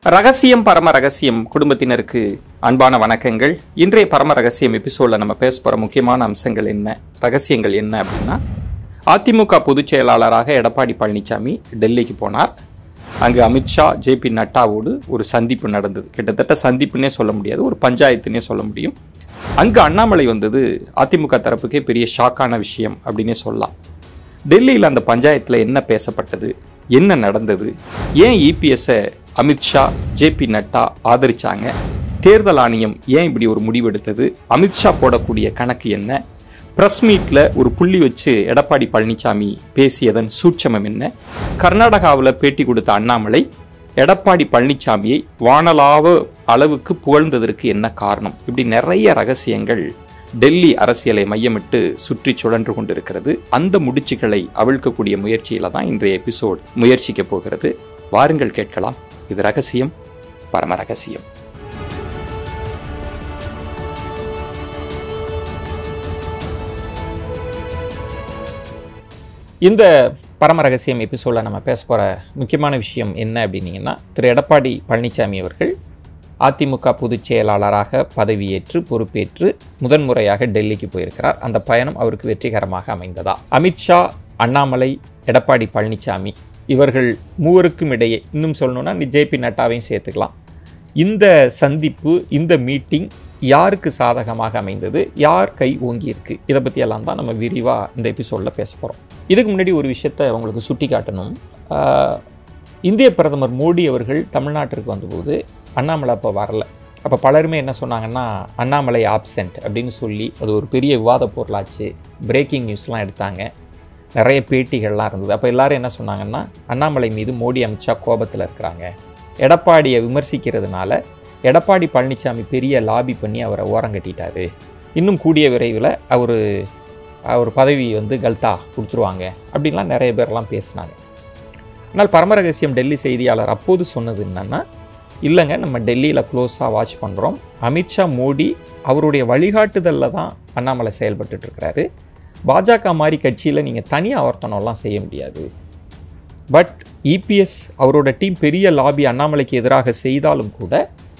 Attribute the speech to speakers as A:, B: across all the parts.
A: ரகசியம் பரம ரகசியம் குடும்பத்தினருக்கு அன்பான வணக்கங்கள் இன்றைய பரம ரகசியம் எபிசோட்ல நம்ம பேச போற முக்கியமான அம்சங்கள் என்ன ரகசியங்கள் என்ன அப்படின்னா அதிமுக பொதுச் செயலாளராக எடப்பாடி பழனிசாமி டெல்லிக்கு போனார் அங்கு அமித்ஷா ஜே பி நட்டாவோடு ஒரு சந்திப்பு நடந்தது கிட்டத்தட்ட சந்திப்புன்னே சொல்ல முடியாது ஒரு பஞ்சாயத்துன்னே சொல்ல முடியும் அங்கு அண்ணாமலை வந்தது அதிமுக தரப்புக்கே பெரிய ஷாக்கான விஷயம் அப்படின்னே சொல்லலாம் டெல்லியில் அந்த பஞ்சாயத்தில் என்ன பேசப்பட்டது என்ன நடந்தது ஏன் இபிஎஸ்ஸை அமித்ஷா ஜே பி நட்டா ஆதரிச்சாங்க தேர்தல் ஆணையம் ஏன் இப்படி ஒரு முடிவெடுத்தது அமித்ஷா போடக்கூடிய கணக்கு என்ன பிரஸ் மீட்ல ஒரு புள்ளி வச்சு எடப்பாடி பழனிசாமி பேசியதன் சூட்சமம் என்ன கர்நாடகாவில் பேட்டி கொடுத்த அண்ணாமலை எடப்பாடி பழனிசாமியை வானலாவ அளவுக்கு புகழ்ந்ததற்கு என்ன காரணம் இப்படி நிறைய ரகசியங்கள் டெல்லி அரசியலை மையமிட்டு சுற்றி சுழன்று கொண்டிருக்கிறது அந்த முடிச்சுகளை அவிழ்க்கக்கூடிய முயற்சியில தான் இன்றைய எபிசோட் முயற்சிக்க போகிறது வாருங்கள் கேட்கலாம் இது ரகசியம் பரம ரகசியம் இந்த பரம ரகசியம் எபிசோடில் நம்ம பேச போகிற முக்கியமான விஷயம் என்ன அப்படின்னீங்கன்னா திரு எடப்பாடி பழனிசாமி அவர்கள் அதிமுக பொதுச் செயலாளராக பதவியேற்று பொறுப்பேற்று முதன்முறையாக டெல்லிக்கு போயிருக்கிறார் அந்த பயணம் அவருக்கு வெற்றிகரமாக அமைந்ததா அமித்ஷா அண்ணாமலை எடப்பாடி பழனிசாமி இவர்கள் மூவருக்கும் இடையே இன்னும் சொல்லணும்னா ஜேபி நட்டாவையும் சேர்த்துக்கலாம் இந்த சந்திப்பு இந்த மீட்டிங் யாருக்கு சாதகமாக அமைந்தது யார் கை ஓங்கி இருக்கு இதை பற்றி எல்லாம் தான் நம்ம விரிவாக இந்த எபிசோடில் பேச போகிறோம் இதுக்கு முன்னாடி ஒரு விஷயத்தை உங்களுக்கு சுட்டி காட்டணும் ஆஹ், இந்திய பிரதமர் மோடி அவர்கள் தமிழ்நாட்டிற்கு வந்தபோது அண்ணாமலை அப்போ வரல அப்போ பலருமே என்ன சொன்னாங்கன்னா அண்ணாமலை ஆப்சென்ட் அப்படின்னு சொல்லி அது ஒரு பெரிய விவாத பொருளாச்சு பிரேக்கிங் நியூஸ்லாம் எடுத்தாங்க நிறைய பேட்டிகள்லாம் இருந்தது அப்போ எல்லாரும் என்ன சொன்னாங்கன்னா அண்ணாமலை மீது மோடி அமித்ஷா கோபத்தில் இருக்கிறாங்க எடப்பாடியை விமர்சிக்கிறதுனால எடப்பாடி பழனிசாமி பெரிய லாபி பண்ணி அவரை ஓரங்கட்டிட்டாரு இன்னும் கூடிய விரைவில் அவர் அவர் பதவி வந்து கல்தா கொடுத்துருவாங்க அப்படின்லாம் நிறைய பேர்லாம் பேசினாங்க ஆனால் பரமரகசியம் டெல்லி செய்தியாளர் அப்போது சொன்னது என்னன்னா இல்லைங்க நம்ம டெல்லியில் க்ளோஸாக வாட்ச் பண்ணுறோம் அமித்ஷா மோடி அவருடைய வழிகாட்டுதலில் தான் அண்ணாமலை செயல்பட்டுட்டு இருக்கிறாரு பாஜக மாதிரி கட்சியில் நீங்கள் தனி ஆவர்த்தனம்லாம் செய்ய முடியாது பட் இபிஎஸ் அவரோட டீம் பெரிய லாபி அண்ணாமலைக்கு எதிராக செய்தாலும் கூட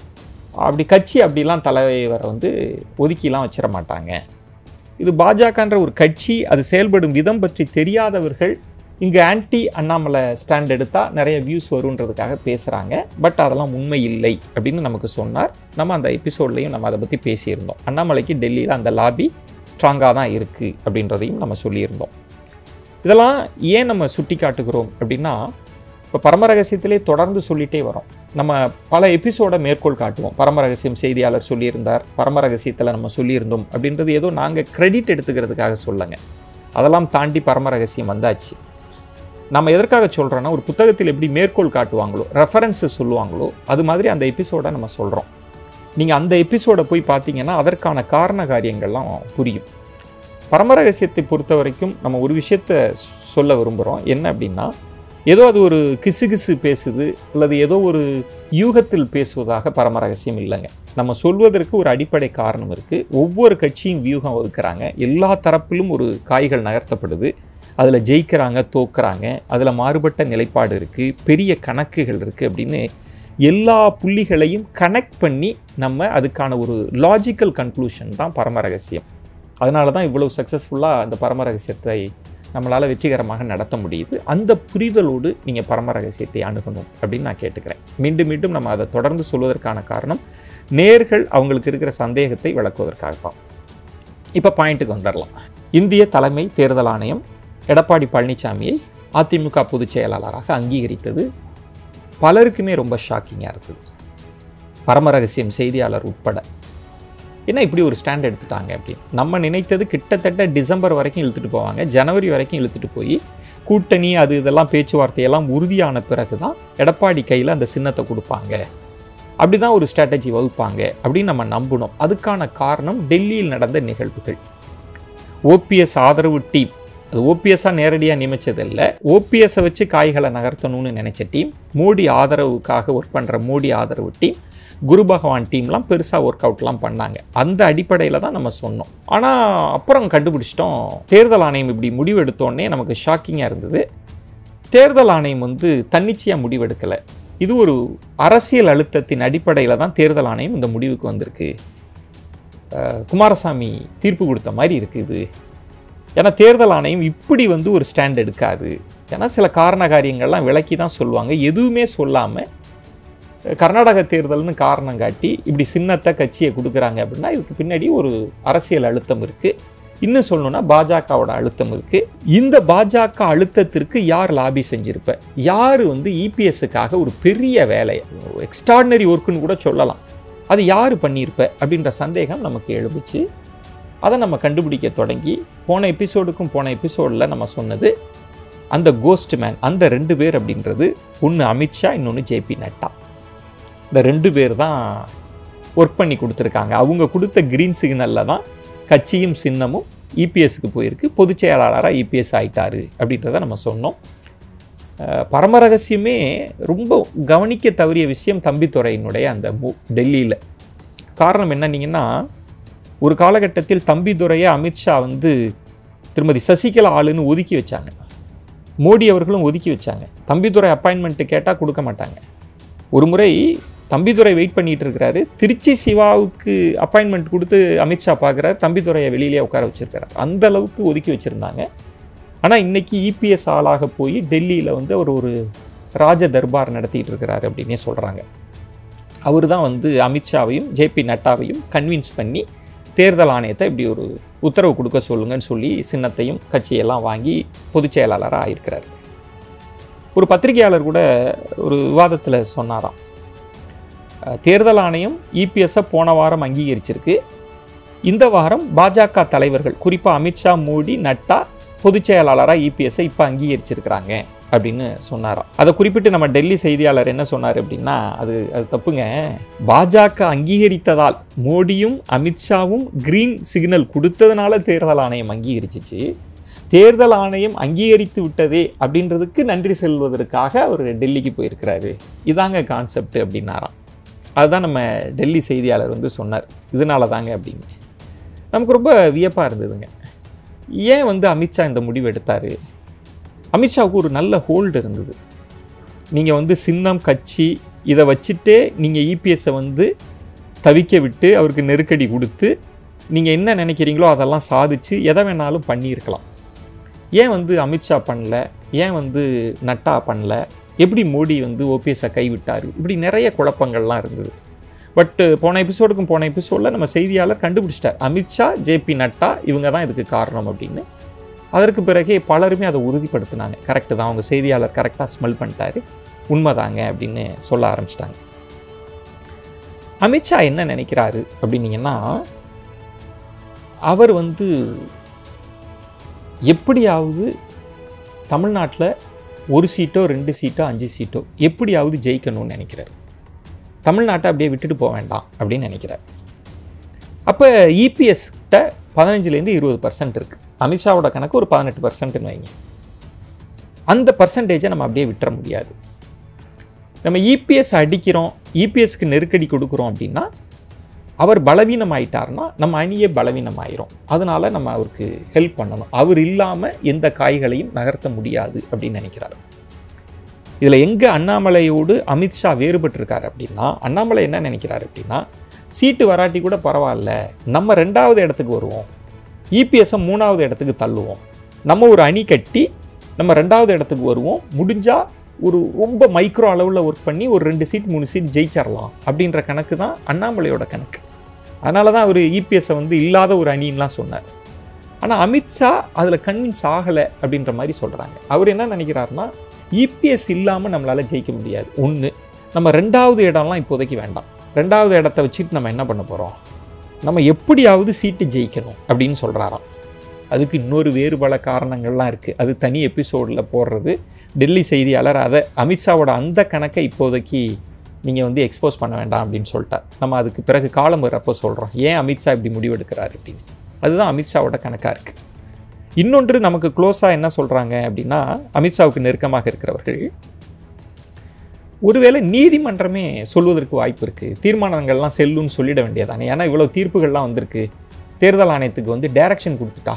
A: அப்படி கட்சி அப்படிலாம் தலைவரை வந்து ஒதுக்கிலாம் வச்சிட மாட்டாங்க இது பாஜகன்ற ஒரு கட்சி அது செயல்படும் விதம் பற்றி தெரியாதவர்கள் இங்கே ஆன்டி அண்ணாமலை ஸ்டாண்ட் எடுத்தால் நிறைய வியூஸ் வருன்றதுக்காக பேசுகிறாங்க பட் அதெல்லாம் உண்மை இல்லை அப்படின்னு நமக்கு சொன்னார் நம்ம அந்த எபிசோட்லையும் நம்ம அதை பற்றி பேசியிருந்தோம் அண்ணாமலைக்கு டெல்லியில் அந்த லாபி ஸ்ட்ராங்காக தான் இருக்குது அப்படின்றதையும் நம்ம சொல்லியிருந்தோம் இதெல்லாம் ஏன் நம்ம சுட்டி காட்டுகிறோம் அப்படின்னா இப்போ பரமரகசியத்திலே தொடர்ந்து சொல்லிட்டே வரோம் நம்ம பல எபிசோட மேற்கோள் காட்டுவோம் பரமரகசியம் செய்தியாளர் சொல்லியிருந்தார் பரமரகசியத்தில் நம்ம சொல்லியிருந்தோம் அப்படின்றது ஏதோ நாங்கள் கிரெடிட் எடுத்துக்கிறதுக்காக சொல்லுங்க அதெல்லாம் தாண்டி பரமரகசியம் வந்தாச்சு நம்ம எதற்காக சொல்கிறோன்னா ஒரு புத்தகத்தில் எப்படி மேற்கோள் காட்டுவாங்களோ ரெஃபரன்ஸை சொல்லுவாங்களோ அது மாதிரி அந்த எபிசோடை நம்ம சொல்கிறோம் நீங்கள் அந்த எபிசோடை போய் பார்த்தீங்கன்னா அதற்கான காரண காரியங்கள்லாம் புரியும் பரமரகசியத்தை பொறுத்த வரைக்கும் நம்ம ஒரு விஷயத்த சொல்ல விரும்புகிறோம் என்ன அப்படின்னா ஏதோ அது ஒரு கிசுகிசு பேசுது அல்லது ஏதோ ஒரு யூகத்தில் பேசுவதாக பரமரகசியம் இல்லைங்க நம்ம சொல்வதற்கு ஒரு அடிப்படை காரணம் இருக்குது ஒவ்வொரு கட்சியும் வியூகம் வகுக்கிறாங்க எல்லா தரப்பிலும் ஒரு காய்கள் நகர்த்தப்படுது அதில் ஜெயிக்கிறாங்க தோக்குறாங்க அதில் மாறுபட்ட நிலைப்பாடு இருக்குது பெரிய கணக்குகள் இருக்குது அப்படின்னு எல்லா புள்ளிகளையும் கனெக்ட் பண்ணி நம்ம அதுக்கான ஒரு லாஜிக்கல் கன்க்ளூஷன் தான் பரமரகசியம் அதனால தான் இவ்வளவு சக்ஸஸ்ஃபுல்லாக அந்த பரமரகசியத்தை நம்மளால் வெற்றிகரமாக நடத்த முடியுது அந்த புரிதலோடு நீங்கள் பரமரகசியத்தை அணுகணும் அப்படின்னு நான் கேட்டுக்கிறேன் மீண்டும் மீண்டும் நம்ம அதை தொடர்ந்து சொல்வதற்கான காரணம் நேர்கள் அவங்களுக்கு இருக்கிற சந்தேகத்தை விளக்குவதற்காக தான் இப்போ பாயிண்ட்டுக்கு வந்துடலாம் இந்திய தலைமை தேர்தல் ஆணையம் எடப்பாடி பழனிசாமியை அதிமுக பொதுச் செயலாளராக அங்கீகரித்தது பலருக்குமே ரொம்ப ஷாக்கிங்காக இருக்குது பரமரகசியம் செய்தியாளர் உட்பட என்ன இப்படி ஒரு ஸ்டாண்ட் எடுத்துட்டாங்க அப்படின்னு நம்ம நினைத்தது கிட்டத்தட்ட டிசம்பர் வரைக்கும் இழுத்துட்டு போவாங்க ஜனவரி வரைக்கும் இழுத்துட்டு போய் கூட்டணி அது இதெல்லாம் பேச்சுவார்த்தையெல்லாம் உறுதியான பிறகு தான் எடப்பாடி கையில் அந்த சின்னத்தை கொடுப்பாங்க அப்படி தான் ஒரு ஸ்ட்ராட்டஜி வகுப்பாங்க அப்படின்னு நம்ம நம்பினோம் அதுக்கான காரணம் டெல்லியில் நடந்த நிகழ்வுகள் ஓபிஎஸ் ஆதரவு டீம் அது ஓபிஎஸ்ஸாக நேரடியாக நியமிச்சதில்லை ஓபிஎஸ்ஸை வச்சு காய்களை நகர்த்தணும்னு நினச்ச டீம் மோடி ஆதரவுக்காக ஒர்க் பண்ணுற மோடி ஆதரவு டீம் குரு பகவான் டீம்லாம் பெருசாக ஒர்க் அவுட்லாம் பண்ணாங்க அந்த அடிப்படையில் தான் நம்ம சொன்னோம் ஆனால் அப்புறம் கண்டுபிடிச்சிட்டோம் தேர்தல் ஆணையம் இப்படி முடிவெடுத்தோடனே நமக்கு ஷாக்கிங்காக இருந்தது தேர்தல் ஆணையம் வந்து தன்னிச்சையாக முடிவெடுக்கலை இது ஒரு அரசியல் அழுத்தத்தின் அடிப்படையில் தான் தேர்தல் ஆணையம் இந்த முடிவுக்கு வந்திருக்கு அஹ், குமாரசாமி தீர்ப்பு கொடுத்த மாதிரி இருக்குது ஏன்னா தேர்தல் ஆணையம் இப்படி வந்து ஒரு ஸ்டாண்ட் எடுக்காது ஏன்னா சில காரண காரியங்கள்லாம் விளக்கி தான் சொல்லுவாங்க எதுவுமே சொல்லாமல் கர்நாடக தேர்தல்னு காரணம் காட்டி இப்படி சின்னத்தை கட்சியை கொடுக்குறாங்க அப்படின்னா இதுக்கு பின்னாடி ஒரு அரசியல் அழுத்தம் இருக்குது இன்னும் சொல்லணும்னா பாஜகவோட அழுத்தம் இருக்குது இந்த பாஜக அழுத்தத்திற்கு யார் லாபி செஞ்சிருப்ப யார் வந்து இபிஎஸ்ஸுக்காக ஒரு பெரிய வேலையை எக்ஸ்ட்ராடினரி ஒர்க்குன்னு கூட சொல்லலாம் அது யார் பண்ணியிருப்ப அப்படின்ற சந்தேகம் நமக்கு எழுந்துச்சு அதை நம்ம கண்டுபிடிக்க தொடங்கி போன எபிசோடுக்கும் போன எபிசோடில் நம்ம சொன்னது அந்த கோஸ்ட் மேன் அந்த ரெண்டு பேர் அப்படின்றது ஒன்று அமித்ஷா இன்னொன்று ஜேபி நட்டா இந்த ரெண்டு பேர் தான் ஒர்க் பண்ணி கொடுத்துருக்காங்க அவங்க கொடுத்த கிரீன் சிக்னலில் தான் கட்சியும் சின்னமும் இபிஎஸ்க்கு போயிருக்கு பொதுச் செயலாளராக இபிஎஸ் ஆயிட்டாரு அப்படின்றத நம்ம சொன்னோம் அஹ் பரம ரகசியமே ரொம்ப கவனிக்க தவறிய விஷயம் தம்பித்துறையினுடைய அந்த மூ டெல்லியில் காரணம் என்னன்னீங்கன்னா ஒரு காலகட்டத்தில் தம்பிதுரையை அமித்ஷா வந்து திருமதி சசிகலா ஆளுன்னு ஒதுக்கி வச்சாங்க மோடி அவர்களும் ஒதுக்கி வச்சாங்க தம்பிதுரை அப்பாயின்மெண்ட்டு கேட்டால் கொடுக்க மாட்டாங்க ஒரு முறை தம்பிதுரை வெயிட் பண்ணிட்டு இருக்கிறாரு திருச்சி சிவாவுக்கு அப்பாயின்மெண்ட் கொடுத்து அமித்ஷா பார்க்குறாரு தம்பிதுரையை வெளியிலே உட்கார வச்சிருக்காரு அந்த அளவுக்கு ஒதுக்கி வச்சுருந்தாங்க ஆனால் இன்னைக்கு இபிஎஸ் ஆளாக போய் டெல்லியில் வந்து அவர் ஒரு ராஜ தர்பார் நடத்திட்டு இருக்கிறாரு அப்படின்னே சொல்கிறாங்க அவர் தான் வந்து அமித்ஷாவையும் ஜேபி நட்டாவையும் கன்வின்ஸ் பண்ணி தேர்தல் ஆணையத்தை இப்படி ஒரு உத்தரவு கொடுக்க சொல்லுங்கன்னு சொல்லி சின்னத்தையும் கட்சியெல்லாம் வாங்கி பொதுச் செயலாளராக ஆயிருக்கிறார் ஒரு பத்திரிகையாளர் கூட ஒரு விவாதத்தில் சொன்னாராம் அஹ், தேர்தல் ஆணையம் இபிஎஸ்ஸை போன வாரம் அங்கீகரிச்சிருக்கு இந்த வாரம் பாஜக தலைவர்கள் குறிப்பாக அமித்ஷா மோடி நட்டா பொதுச் செயலாளராக இபிஎஸ்ஸை இப்போ அங்கீகரிச்சிருக்கிறாங்க அப்படின்னு சொன்னாராம் அதை குறிப்பிட்டு நம்ம டெல்லி செய்தியாளர் என்ன சொன்னார் அப்படின்னா அது அது தப்புங்க பாஜக அங்கீகரித்ததால் மோடியும் அமித்ஷாவும் கிரீன் சிக்னல் கொடுத்ததுனால தேர்தல் ஆணையம் அங்கீகரிச்சிச்சு தேர்தல் ஆணையம் அங்கீகரித்து விட்டதே அப்படின்றதுக்கு நன்றி செல்வதற்காக அவர் டெல்லிக்கு போயிருக்கிறாரு இதாங்க கான்செப்ட் அப்படின்னாராம் அதுதான் நம்ம டெல்லி செய்தியாளர் வந்து சொன்னார் இதனால தாங்க அப்படின்னு நமக்கு ரொம்ப வியப்பாக இருந்ததுங்க ஏன் வந்து அமித்ஷா இந்த முடிவு எடுத்தார் அமித்ஷாவுக்கு ஒரு நல்ல ஹோல்டு இருந்தது நீங்கள் வந்து சின்னம் கட்சி இதை வச்சுட்டே நீங்கள் இபிஎஸ்ஸை வந்து தவிக்க விட்டு அவருக்கு நெருக்கடி கொடுத்து நீங்கள் என்ன நினைக்கிறீங்களோ அதெல்லாம் சாதிச்சு எதை வேணாலும் பண்ணியிருக்கலாம் ஏன் வந்து அமித்ஷா பண்ணல ஏன் வந்து நட்டா பண்ணல எப்படி மோடி வந்து ஓபிஎஸ்ஸை கைவிட்டார் இப்படி நிறைய குழப்பங்கள்லாம் இருந்தது பட் போன எபிசோடுக்கும் போன எபிசோடில் நம்ம செய்தியாளர் கண்டுபிடிச்சிட்டார் அமித்ஷா ஜேபி நட்டா இவங்க தான் இதுக்கு காரணம் அப்படின்னு அதற்கு பிறகே பலருமே அதை உறுதிப்படுத்தினாங்க கரெக்டு தான் அவங்க செய்தியாளர் கரெக்டாக ஸ்மெல் பண்ணிட்டாரு உண்மைதாங்க அப்படின்னு சொல்ல ஆரம்பிச்சிட்டாங்க அமித்ஷா என்ன நினைக்கிறாரு அப்படின்னீங்கன்னா அவர் வந்து எப்படியாவது தமிழ்நாட்டில் ஒரு சீட்டோ ரெண்டு சீட்டோ அஞ்சு சீட்டோ எப்படியாவது ஜெயிக்கணும்னு நினைக்கிறார் தமிழ்நாட்டை அப்படியே விட்டுட்டு போக வேண்டாம் அப்படின்னு நினைக்கிறார் அப்போ இபிஎஸ்கிட்ட பதினஞ்சுலேருந்து இருபது பர்சன்ட் இருக்குது அமித்ஷாவோட கணக்கு ஒரு பதினெட்டு பர்சன்ட்னு வைங்க அந்த பர்சன்டேஜை நம்ம அப்படியே விட்டுற முடியாது நம்ம இபிஎஸ் அடிக்கிறோம் இபிஎஸ்க்கு நெருக்கடி கொடுக்குறோம் அப்படின்னா அவர் பலவீனம் ஆயிட்டாருன்னா நம்ம அணியே பலவீனம் ஆயிரும் அதனால நம்ம அவருக்கு ஹெல்ப் பண்ணணும் அவர் இல்லாமல் எந்த காய்களையும் நகர்த்த முடியாது அப்படின்னு நினைக்கிறாரு இதில் எங்கே அண்ணாமலையோடு அமித்ஷா வேறுபட்டிருக்காரு அப்படின்னா அண்ணாமலை என்ன நினைக்கிறாரு அப்படின்னா சீட்டு வராட்டி கூட பரவாயில்ல நம்ம ரெண்டாவது இடத்துக்கு வருவோம் இபிஎஸ்ஸை மூணாவது இடத்துக்கு தள்ளுவோம் நம்ம ஒரு அணி கட்டி நம்ம ரெண்டாவது இடத்துக்கு வருவோம் முடிஞ்சால் ஒரு ரொம்ப மைக்ரோ அளவில் ஒர்க் பண்ணி ஒரு ரெண்டு சீட் மூணு சீட் ஜெயிச்சிடலாம் அப்படின்ற கணக்கு தான் அண்ணாமலையோட கணக்கு அதனால தான் அவர் இபிஎஸ்ஸை வந்து இல்லாத ஒரு அணின்லாம் சொன்னார் ஆனால் அமித்ஷா அதில் கன்வின்ஸ் ஆகலை அப்படின்ற மாதிரி சொல்கிறாங்க அவர் என்ன நினைக்கிறாருன்னா இபிஎஸ் இல்லாமல் நம்மளால் ஜெயிக்க முடியாது ஒன்று நம்ம ரெண்டாவது இடம்லாம் இப்போதைக்கு வேண்டாம் ரெண்டாவது இடத்த வச்சுட்டு நம்ம என்ன பண்ண போகிறோம் நம்ம எப்படியாவது சீட்டு ஜெயிக்கணும் அப்படின்னு சொல்கிறாராம் அதுக்கு இன்னொரு வேறு பல காரணங்கள்லாம் இருக்குது அது தனி எபிசோடில் போடுறது டெல்லி செய்தியாளர் அதை அமித்ஷாவோட அந்த கணக்கை இப்போதைக்கு நீங்கள் வந்து எக்ஸ்போஸ் பண்ண வேண்டாம் அப்படின்னு சொல்லிட்டார் நம்ம அதுக்கு பிறகு காலம் வரப்போ சொல்கிறோம் ஏன் அமித்ஷா இப்படி முடிவெடுக்கிறாரு அப்படின்னு அதுதான் அமித்ஷாவோட கணக்காக இருக்குது இன்னொன்று நமக்கு க்ளோஸாக என்ன சொல்கிறாங்க அப்படின்னா அமித்ஷாவுக்கு நெருக்கமாக இருக்கிறவர்கள் ஒருவேளை நீதிமன்றமே சொல்வதற்கு வாய்ப்பு இருக்குது தீர்மானங்கள்லாம் செல்லுன்னு சொல்லிட வேண்டியதானே ஏன்னா இவ்வளோ தீர்ப்புகள்லாம் வந்திருக்கு தேர்தல் ஆணையத்துக்கு வந்து டைரக்ஷன் கொடுத்துட்டா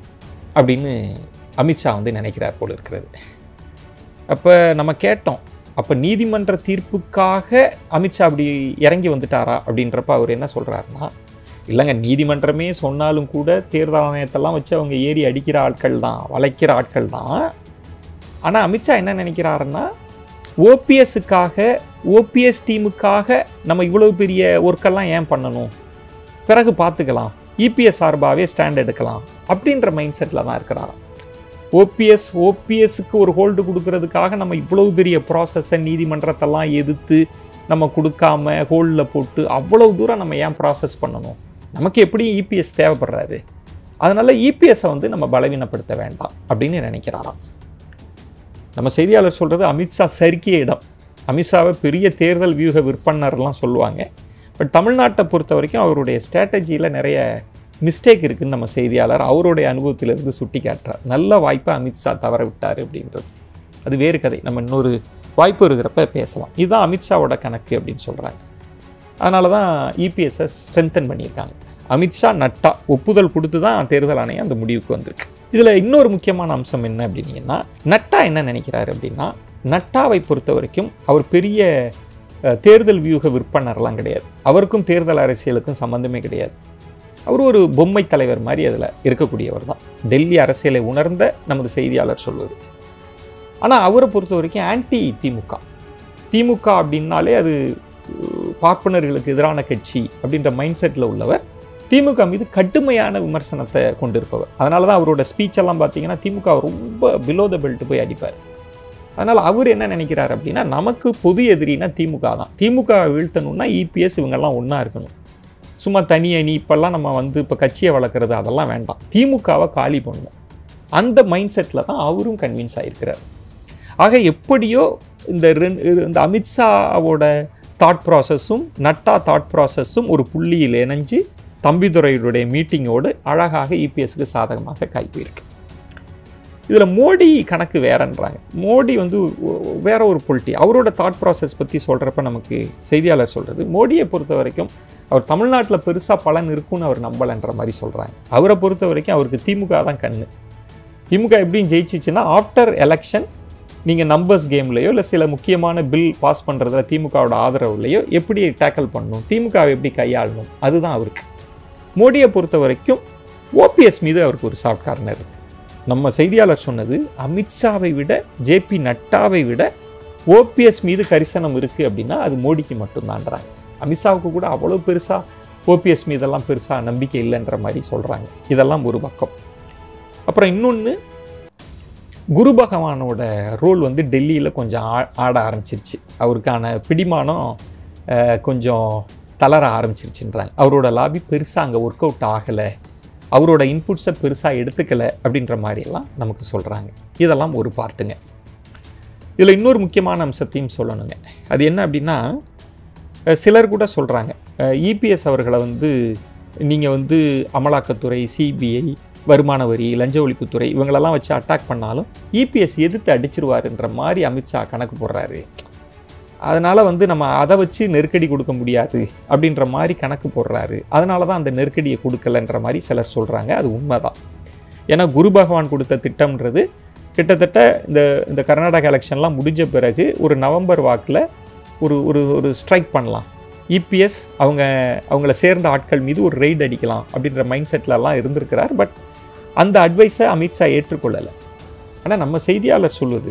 A: அப்படின்னு அமித்ஷா வந்து நினைக்கிறார் போல இருக்கிறது அப்போ நம்ம கேட்டோம் அப்போ நீதிமன்ற தீர்ப்புக்காக அமித்ஷா அப்படி இறங்கி வந்துட்டாரா அப்படின்றப்ப அவர் என்ன சொல்கிறாருன்னா இல்லைங்க நீதிமன்றமே சொன்னாலும் கூட தேர்தல் ஆணையத்தெல்லாம் வச்சு அவங்க ஏறி அடிக்கிற ஆட்கள் தான் வளைக்கிற ஆட்கள் தான் ஆனால் அமித்ஷா என்ன நினைக்கிறாருன்னா ஓபிஎஸ்ஸுக்காக ஓபிஎஸ் டீமுக்காக நம்ம இவ்வளோ பெரிய ஒர்க்கெல்லாம் ஏன் பண்ணணும் பிறகு பார்த்துக்கலாம் இபிஎஸ் சார்பாகவே ஸ்டாண்ட் எடுக்கலாம் அப்படின்ற மைண்ட் செட்டில் தான் இருக்கிறாராம் ஓபிஎஸ் ஓபிஎஸ்க்கு ஒரு ஹோல்டு கொடுக்கறதுக்காக நம்ம இவ்வளவு பெரிய ப்ராசஸை நீதிமன்றத்தெல்லாம் எதிர்த்து நம்ம கொடுக்காம ஹோல்டில் போட்டு அவ்வளவு தூரம் நம்ம ஏன் ப்ராசஸ் பண்ணணும் நமக்கு எப்படியும் இபிஎஸ் தேவைப்படுறாரு அதனால இபிஎஸ்ஸை வந்து நம்ம பலவீனப்படுத்த வேண்டாம் அப்படின்னு நினைக்கிறாராம் நம்ம செய்தியாளர் சொல்கிறது அமித்ஷா சறுக்கிய இடம் அமித்ஷாவை பெரிய தேர்தல் வியூக விற்பனர்லாம் சொல்லுவாங்க பட் தமிழ்நாட்டை பொறுத்த வரைக்கும் அவருடைய ஸ்ட்ராட்டஜியில் நிறைய மிஸ்டேக் இருக்குன்னு நம்ம செய்தியாளர் அவருடைய அனுபவத்திலிருந்து சுட்டி காட்டுறார் நல்ல வாய்ப்பை அமித்ஷா தவற விட்டார் அப்படின்றது அது வேறு கதை நம்ம இன்னொரு வாய்ப்பு இருக்கிறப்ப பேசலாம் இதுதான் அமித்ஷாவோட கணக்கு அப்படின்னு சொல்கிறாங்க அதனால தான் இபிஎஸ்ஸை ஸ்ட்ரென்தன் பண்ணியிருக்காங்க அமித்ஷா நட்டா ஒப்புதல் கொடுத்து தான் தேர்தல் ஆணையம் அந்த முடிவுக்கு வந்திருக்கு இதில் இன்னொரு முக்கியமான அம்சம் என்ன அப்படின்னீங்கன்னா நட்டா என்ன நினைக்கிறாரு அப்படின்னா நட்டாவை பொறுத்த வரைக்கும் அவர் பெரிய அஹ், தேர்தல் வியூக விற்பனர்லாம் கிடையாது அவருக்கும் தேர்தல் அரசியலுக்கும் சம்மந்தமே கிடையாது அவர் ஒரு பொம்மை தலைவர் மாதிரி அதில் இருக்கக்கூடியவர் தான் டெல்லி அரசியலை உணர்ந்த நமது செய்தியாளர் சொல்வது ஆனால் அவரை பொறுத்த வரைக்கும் ஆன்டி திமுக திமுக அப்படின்னாலே அது அஹ், பார்ப்பனர்களுக்கு எதிரான கட்சி அப்படின்ற மைண்ட் செட்டில் உள்ளவர் திமுக மீது கடுமையான விமர்சனத்தை கொண்டிருப்பவர் அதனால தான் அவரோட ஸ்பீச் எல்லாம் பார்த்தீங்கன்னா திமுக ரொம்ப பிலோ த பெல்ட் போய் அடிப்பார் அதனால் அவர் என்ன நினைக்கிறார் அப்படின்னா நமக்கு பொது எதிரினா திமுக தான் திமுக வீழ்த்தணும்னா இபிஎஸ் இவங்கெல்லாம் ஒன்றா இருக்கணும் சும்மா தனி அணி இப்போல்லாம் நம்ம வந்து இப்போ கட்சியை வளர்க்குறது அதெல்லாம் வேண்டாம் திமுகவை காலி பண்ணணும் அந்த மைண்ட் செட்டில் தான் அவரும் கன்வின்ஸ் ஆகிருக்கிறார் ஆக எப்படியோ இந்த ரெண்டு இந்த அமித்ஷாவோட தாட் ப்ராசஸும் நட்டா தாட் ப்ராசஸும் ஒரு புள்ளியில் இணைஞ்சு தம்பிதுரையுடைய மீட்டிங்கோடு அழகாக இபிஎஸ்க்கு சாதகமாக காய்ப்பிருக்கு இதில் மோடி கணக்கு வேறன்றாங்க மோடி வந்து ஒ- வேற ஒரு பொலிட்டி அவரோட தாட் ப்ராசஸ் பற்றி சொல்கிறப்ப நமக்கு செய்தியாளர் சொல்கிறது மோடியை பொறுத்த வரைக்கும் அவர் தமிழ்நாட்டில் பெருசாக பலன் இருக்குன்னு அவர் நம்பலைன்ற மாதிரி சொல்கிறாங்க அவரை பொறுத்த வரைக்கும் அவருக்கு திமுக தான் கண்ணு திமுக எப்படியும் ஜெயிச்சிச்சுன்னா ஆஃப்டர் எலெக்ஷன் நீங்கள் நம்பர்ஸ் கேம்லையோ இல்லை சில முக்கியமான பில் பாஸ் பண்ணுறதுல திமுகவோட ஆதரவுலையோ எப்படி டேக்கிள் பண்ணணும் திமுகவை எப்படி கையாளணும் அதுதான் அவருக்கு மோடியை பொறுத்த வரைக்கும் ஓபிஎஸ் மீது அவருக்கு ஒரு சாஃப்ட் கார்னர் இருக்கு நம்ம செய்தியாளர் சொன்னது அமித்ஷாவை விட ஜேபி நட்டாவை விட ஓபிஎஸ் மீது கரிசனம் இருக்குது அப்படின்னா அது மோடிக்கு மட்டும்தான்றாங்க அமித்ஷாவுக்கு கூட அவ்வளோ பெருசாக ஓபிஎஸ் மீதெல்லாம் பெருசாக நம்பிக்கை இல்லைன்ற மாதிரி சொல்கிறாங்க இதெல்லாம் ஒரு பக்கம் அப்புறம் இன்னொன்று குரு பகவானோட ரோல் வந்து டெல்லியில் கொஞ்சம் ஆ- ஆட ஆரம்பிச்சிருச்சு அவருக்கான பிடிமானம் அஹ், கொஞ்சம் தளர ஆரம்பிச்சிருச்சுன்றாங்க அவரோட லாபி பெருசாக அங்கே ஒர்க் அவுட் ஆகலை அவரோட இன்புட்ஸை பெருசாக எடுத்துக்கல அப்படின்ற மாதிரியெல்லாம் நமக்கு சொல்கிறாங்க இதெல்லாம் ஒரு பார்ட்டுங்க இதில் இன்னொரு முக்கியமான அம்சத்தையும் சொல்லணுங்க அது என்ன அப்படின்னா அஹ், சிலர் கூட சொல்கிறாங்க இபிஎஸ் அவர்களை வந்து நீங்கள் வந்து அமலாக்கத்துறை சிபிஐ வருமான வரி லஞ்ச ஒழிப்புத்துறை இவங்களெல்லாம் வச்சு அட்டாக் பண்ணாலும் இபிஎஸ் எதிர்த்து அடிச்சிருவாருன்ற மாதிரி அமித்ஷா கணக்கு போடுறாரு அதனால் வந்து நம்ம அதை வச்சு நெருக்கடி கொடுக்க முடியாது அப்படின்ற மாதிரி கணக்கு போடுறாரு அதனால தான் அந்த நெருக்கடியை கொடுக்கலன்ற மாதிரி சிலர் சொல்கிறாங்க அது உண்மைதான் ஏன்னா குரு பகவான் கொடுத்த திட்டம்ன்றது கிட்டத்தட்ட இந்த இந்த கர்நாடகா எலெக்ஷன்லாம் முடிஞ்ச பிறகு ஒரு நவம்பர் வாக்கில் ஒரு ஒரு ஒரு ஸ்ட்ரைக் பண்ணலாம் இபிஎஸ் அவங்க அவங்கள சேர்ந்த ஆட்கள் மீது ஒரு ரெய்ட் அடிக்கலாம் அப்படின்ற மைண்ட் செட்லலாம் இருந்திருக்கிறார் பட் அந்த அட்வைஸை அமித்ஷா ஏற்றுக்கொள்ளலை ஆனால் நம்ம செய்தியாளர் சொல்வது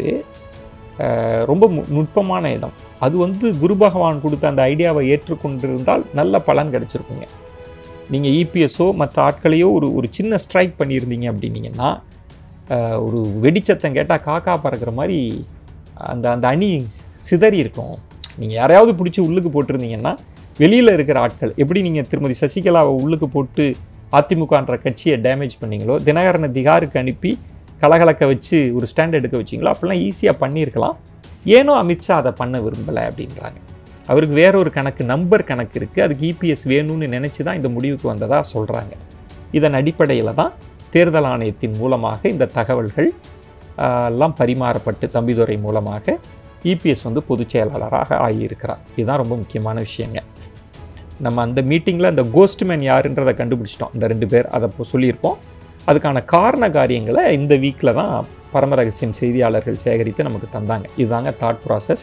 A: அஹ், ரொம்ப மு- நுட்பமான இடம் அது வந்து குரு பகவான் கொடுத்த அந்த ஐடியாவை ஏற்றுக்கொண்டிருந்தால் நல்ல பலன் கிடைச்சிருக்குங்க நீங்கள் இபிஎஸ்ஓ மற்ற ஆட்களையோ ஒரு ஒரு சின்ன ஸ்ட்ரைக் பண்ணியிருந்தீங்க அப்படின்னீங்கன்னா அஹ், ஒரு வெடிச்சத்தம் கேட்டால் காக்கா பறக்கிற மாதிரி அந்த அந்த அணி சிதறி இருக்கும் நீங்கள் யாரையாவது பிடிச்சி உள்ளுக்கு போட்டிருந்தீங்கன்னா வெளியில் இருக்கிற ஆட்கள் எப்படி நீங்கள் திருமதி சசிகலாவை உள்ளுக்கு போட்டு அதிமுகன்ற கட்சியை டேமேஜ் பண்ணீங்களோ தினகரனை திகாருக்கு அனுப்பி கலகலக்க வச்சு ஒரு ஸ்டாண்ட் எடுக்க வச்சிங்களோ அப்படிலாம் ஈஸியாக பண்ணியிருக்கலாம் ஏனோ அமித்ஷா அதை பண்ண விரும்பலை அப்படின்றாங்க அவருக்கு வேற ஒரு கணக்கு நம்பர் கணக்கு இருக்குது அதுக்கு இபிஎஸ் வேணும்னு நினச்சி தான் இந்த முடிவுக்கு வந்ததாக சொல்கிறாங்க இதன் அடிப்படையில் தான் தேர்தல் ஆணையத்தின் மூலமாக இந்த தகவல்கள் ஆஹ், எல்லாம் பரிமாறப்பட்டு தம்பிதுரை மூலமாக இபிஎஸ் வந்து பொதுச் செயலாளராக ஆகியிருக்கிறார் இதுதான் ரொம்ப முக்கியமான விஷயங்க நம்ம அந்த மீட்டிங்கில் அந்த கோஸ்ட்மேன் யாருன்றதை கண்டுபிடிச்சிட்டோம் இந்த ரெண்டு பேர் அதை இப்போ சொல்லியிருப்போம் அதுக்கான காரண காரியங்களை இந்த வீக்கில் தான் பரம ரகசியம் செய்தியாளர்கள் சேகரித்து நமக்கு தந்தாங்க இதுதாங்க தாட் ப்ராசஸ்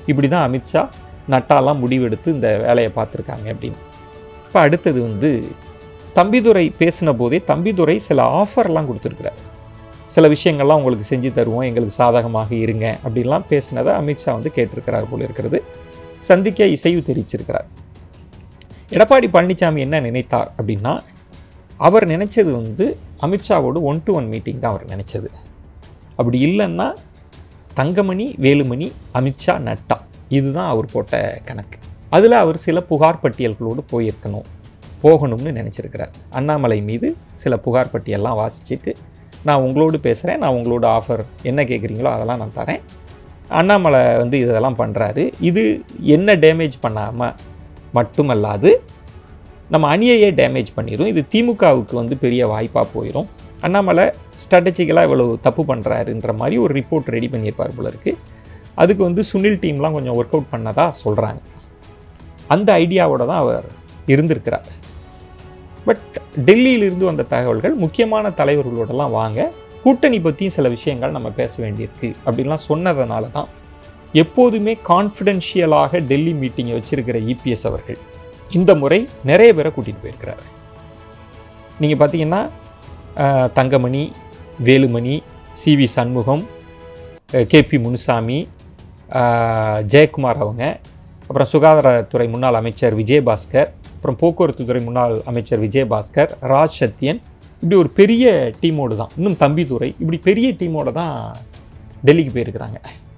A: இப்படி தான் அமித்ஷா நட்டாலாம் முடிவெடுத்து இந்த வேலையை பார்த்துருக்காங்க அப்படின்னு இப்போ அடுத்தது வந்து தம்பிதுரை பேசின போதே தம்பிதுரை சில ஆஃபர்லாம் கொடுத்துருக்குறார் சில விஷயங்கள்லாம் உங்களுக்கு செஞ்சு தருவோம் எங்களுக்கு சாதகமாக இருங்க அப்படின்லாம் பேசினதை அமித்ஷா வந்து கேட்டிருக்கிறார் போல இருக்கிறது சந்திக்க இசைவு தெரிவிச்சிருக்கிறார் எடப்பாடி பழனிசாமி என்ன நினைத்தார் அப்படின்னா அவர் நினைச்சது வந்து அமித்ஷாவோட ஒன் டு ஒன் மீட்டிங் தான் அவர் நினைச்சது அப்படி இல்லைன்னா தங்கமணி வேலுமணி அமித்ஷா நட்டா இதுதான் அவர் போட்ட கணக்கு அதில் அவர் சில புகார் பட்டியல்களோடு போயிருக்கணும் போகணும்னு நினச்சிருக்கிறார் அண்ணாமலை மீது சில புகார் பட்டியல்லாம் வாசிச்சுட்டு நான் உங்களோடு பேசுகிறேன் நான் உங்களோட ஆஃபர் என்ன கேட்குறீங்களோ அதெல்லாம் நான் தரேன் அண்ணாமலை வந்து இதெல்லாம் பண்ணுறாரு இது என்ன டேமேஜ் பண்ணாமல் மட்டுமல்லாது நம்ம அணியையே டேமேஜ் பண்ணிடும் இது திமுகவுக்கு வந்து பெரிய வாய்ப்பாக போயிடும் அண்ணாமலை ஸ்ட்ராட்டஜிக்கலாக இவ்வளவு தப்பு பண்ணுறாருன்ற மாதிரி ஒரு ரிப்போர்ட் ரெடி பண்ணியிருப்பார் போல இருக்குது அதுக்கு வந்து சுனில் டீம்லாம் கொஞ்சம் ஒர்க் அவுட் பண்ணதா சொல்கிறாங்க அந்த ஐடியாவோட தான் அவர் இருந்திருக்கிறார் பட் டெல்லியிலிருந்து வந்த தகவல்கள் முக்கியமான தலைவர்களோடலாம் வாங்க கூட்டணி பற்றியும் சில விஷயங்கள் நம்ம பேச வேண்டியிருக்கு அப்படின்லாம் சொன்னதுனால தான் எப்போதுமே கான்ஃபிடென்ஷியலாக டெல்லி மீட்டிங்கை வச்சிருக்கிற இபிஎஸ் அவர்கள் இந்த முறை நிறைய பேரை கூட்டிகிட்டு போயிருக்கிறார் நீங்கள் பார்த்தீங்கன்னா அஹ், Thangamani Velumani C V Shanmugam K P Munusamy அஹ், ஜெயக்குமார் அவங்க அப்புறம் சுகாதாரத்துறை முன்னாள் அமைச்சர் விஜயபாஸ்கர் அப்புறம் போக்குவரத்து துறை முன்னாள் அமைச்சர் விஜயபாஸ்கர் ராஜ் சத்யன் இப்படி ஒரு பெரிய டீமோடு தான் இன்னும் தம்பிதுரை இப்படி பெரிய டீமோட தான் டெல்லிக்கு போயிருக்கிறாங்க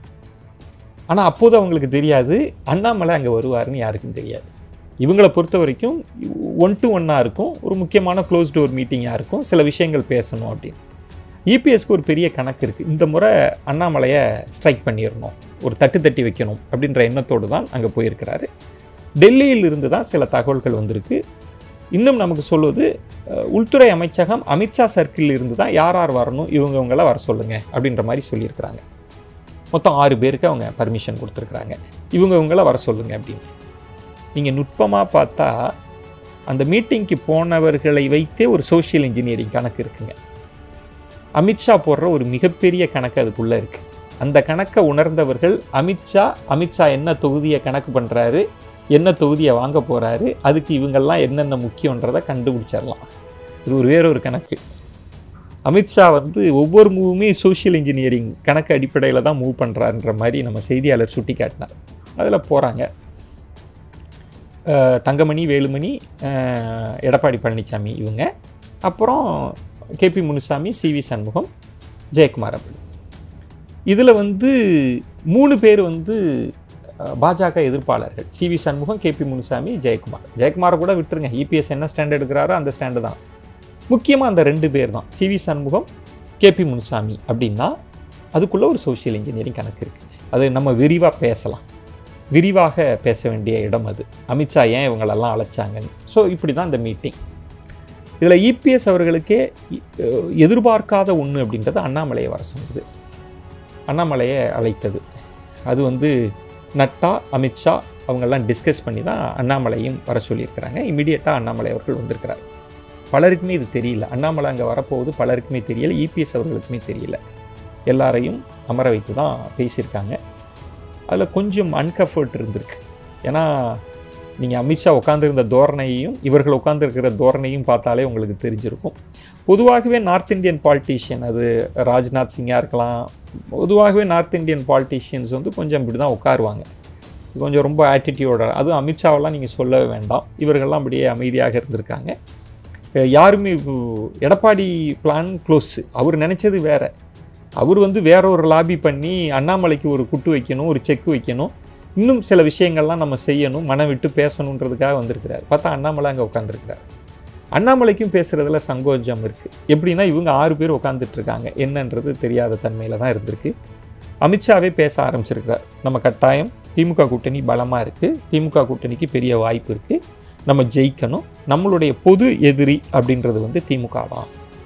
A: ஆனால் அப்போது அவங்களுக்கு தெரியாது அண்ணாமலை அங்கே வருவாருன்னு யாருக்கும் தெரியாது இவங்களை பொறுத்த வரைக்கும் ஒன் டு ஒன்னாக இருக்கும் ஒரு முக்கியமான க்ளோஸ் டோர் மீட்டிங்காக இருக்கும் சில விஷயங்கள் பேசணும் அப்படின்னு இபிஎஸ்க்கு ஒரு பெரிய கணக்கு இருக்குது இந்த முறை அண்ணாமலையை ஸ்ட்ரைக் பண்ணிடணும் ஒரு தட்டு தட்டி வைக்கணும் அப்படின்ற எண்ணத்தோடு தான் அங்கே போயிருக்கிறாரு டெல்லியில் இருந்து தான் சில தகவல்கள் வந்திருக்கு இன்னும் நமக்கு சொல்வது அஹ், உள்துறை அமைச்சகம் அமித்ஷா சர்க்கிளில் இருந்து தான் யார் யார் வரணும் இவங்க இவங்கள வர சொல்லுங்க அப்படின்ற மாதிரி சொல்லியிருக்கிறாங்க மொத்தம் ஆறு பேருக்கு அவங்க பர்மிஷன் கொடுத்துருக்குறாங்க இவங்க இவங்கள வர சொல்லுங்க அப்படின்னு நீங்கள் நுட்பமாக பார்த்தா அந்த மீட்டிங்க்கு போனவர்களை வைத்தே ஒரு சோஷியல் இன்ஜினியரிங் கணக்கு இருக்குங்க அமித்ஷா போடுற ஒரு மிகப்பெரிய கணக்கு அதுக்குள்ளே இருக்குது அந்த கணக்கை உணர்ந்தவர்கள் அமித்ஷா அமித்ஷா என்ன தொகுதியை கணக்கு பண்ணுறாரு என்ன தொகுதியை வாங்க போகிறாரு அதுக்கு இவங்கெல்லாம் என்னென்ன முக்கியன்றதை கண்டுபிடிச்சிடலாம் இது ஒரு வேறொரு கணக்கு அமித்ஷா வந்து ஒவ்வொரு மூவுமே சோஷியல் இன்ஜினியரிங் கணக்கு அடிப்படையில் தான் மூவ் பண்ணுறாருன்ற மாதிரி நம்ம செய்தியாளர் சுட்டி காட்டினார் அதில் போகிறாங்க தங்கமணி வேலுமணி அஹ், எடப்பாடி பழனிசாமி இவங்க அப்புறம் K P Munusamy C V Shanmugam Jayakumar அப்படி இதில் வந்து மூணு பேர் வந்து அஹ், பாஜக எதிர்ப்பாளர்கள் C V Shanmugam K P Munusamy Jayakumar ஜெயக்குமாரை கூட விட்டுருங்க இபிஎஸ் என்ன ஸ்டாண்ட் எடுக்கிறாரோ அந்த ஸ்டாண்டு தான் முக்கியமாக அந்த ரெண்டு பேர் தான் C V Shanmugam K P Munusamy அப்படின்னா அதுக்குள்ளே ஒரு சோஷியல் இன்ஜினியரிங் கணக்கு இருக்குது அது நம்ம விரிவாக பேசலாம் விரிவாக பேச வேண்டிய இடம் அது அமித்ஷா ஏன் இவங்களெல்லாம் அழைச்சாங்கன்னு ஸோ இப்படி தான் இந்த மீட்டிங் இதில் இபிஎஸ் அவர்களுக்கே இ- அஹ் எதிர்பார்க்காத ஒன்று அப்படின்றது அண்ணாமலையை வர சொன்னது அண்ணாமலையை அழைத்தது அது வந்து நட்டா அமித்ஷா அவங்கெல்லாம் டிஸ்கஸ் பண்ணி தான் அண்ணாமலையும் வர சொல்லியிருக்கிறாங்க இமீடியட்டாக அண்ணாமலை அவர்கள் வந்திருக்கிறார் பலருக்குமே இது தெரியல அண்ணாமலை அங்கே வரப்போகுது பலருக்குமே தெரியல இபிஎஸ் அவர்களுக்குமே தெரியல எல்லாரையும் அமர வைத்து தான் பேசியிருக்காங்க அதில் கொஞ்சம் அன்கம்ஃபர்ட் இருந்திருக்கு ஏன்னா நீங்கள் அமித்ஷா உட்காந்துருந்த தோரணையையும் இவர்கள் உட்காந்துருக்கிற தோரணையும் பார்த்தாலே உங்களுக்கு தெரிஞ்சிருக்கும் பொதுவாகவே நார்த் இந்தியன் பாலிட்டிஷியன் அது ராஜ்நாத் சிங்காக இருக்கலாம் பொதுவாகவே நார்த் இந்தியன் பாலிட்டிஷியன்ஸ் வந்து கொஞ்சம் இப்படி தான் உட்காருவாங்க கொஞ்சம் ரொம்ப ஆட்டிடியூட அதுவும் அமித்ஷாவெல்லாம் நீங்கள் சொல்லவே வேண்டாம் இவர்கள்லாம் அப்படியே அமைதியாக இருந்திருக்காங்க அஹ் யாருமே இப்போ எடப்பாடி பிளான் க்ளோஸ் அவர் நினச்சது வேற அவர் வந்து வேற ஒரு லாபி பண்ணி அண்ணாமலைக்கு ஒரு குட்டு வைக்கணும் ஒரு செக் வைக்கணும் இன்னும் சில விஷயங்கள்லாம் நம்ம செய்யணும் மனம் விட்டு பேசணுன்றதுக்காக வந்திருக்கிறார் பார்த்தா அண்ணாமலை அங்கே உட்காந்துருக்கிறார் அண்ணாமலைக்கும் பேசுகிறதுல சங்கோஜம் இருக்குது எப்படின்னா இவங்க ஆறு பேர் உட்காந்துட்டு இருக்காங்க என்னன்றது தெரியாத தன்மையில் தான் இருந்திருக்கு அமித்ஷாவே பேச ஆரம்பிச்சிருக்கார் நம்ம கட்டாயம் திமுக கூட்டணி பலமாக இருக்குது திமுக கூட்டணிக்கு பெரிய வாய்ப்பு இருக்குது நம்ம ஜெயிக்கணும் நம்மளுடைய பொது எதிரி அப்படின்றது வந்து திமுக தான்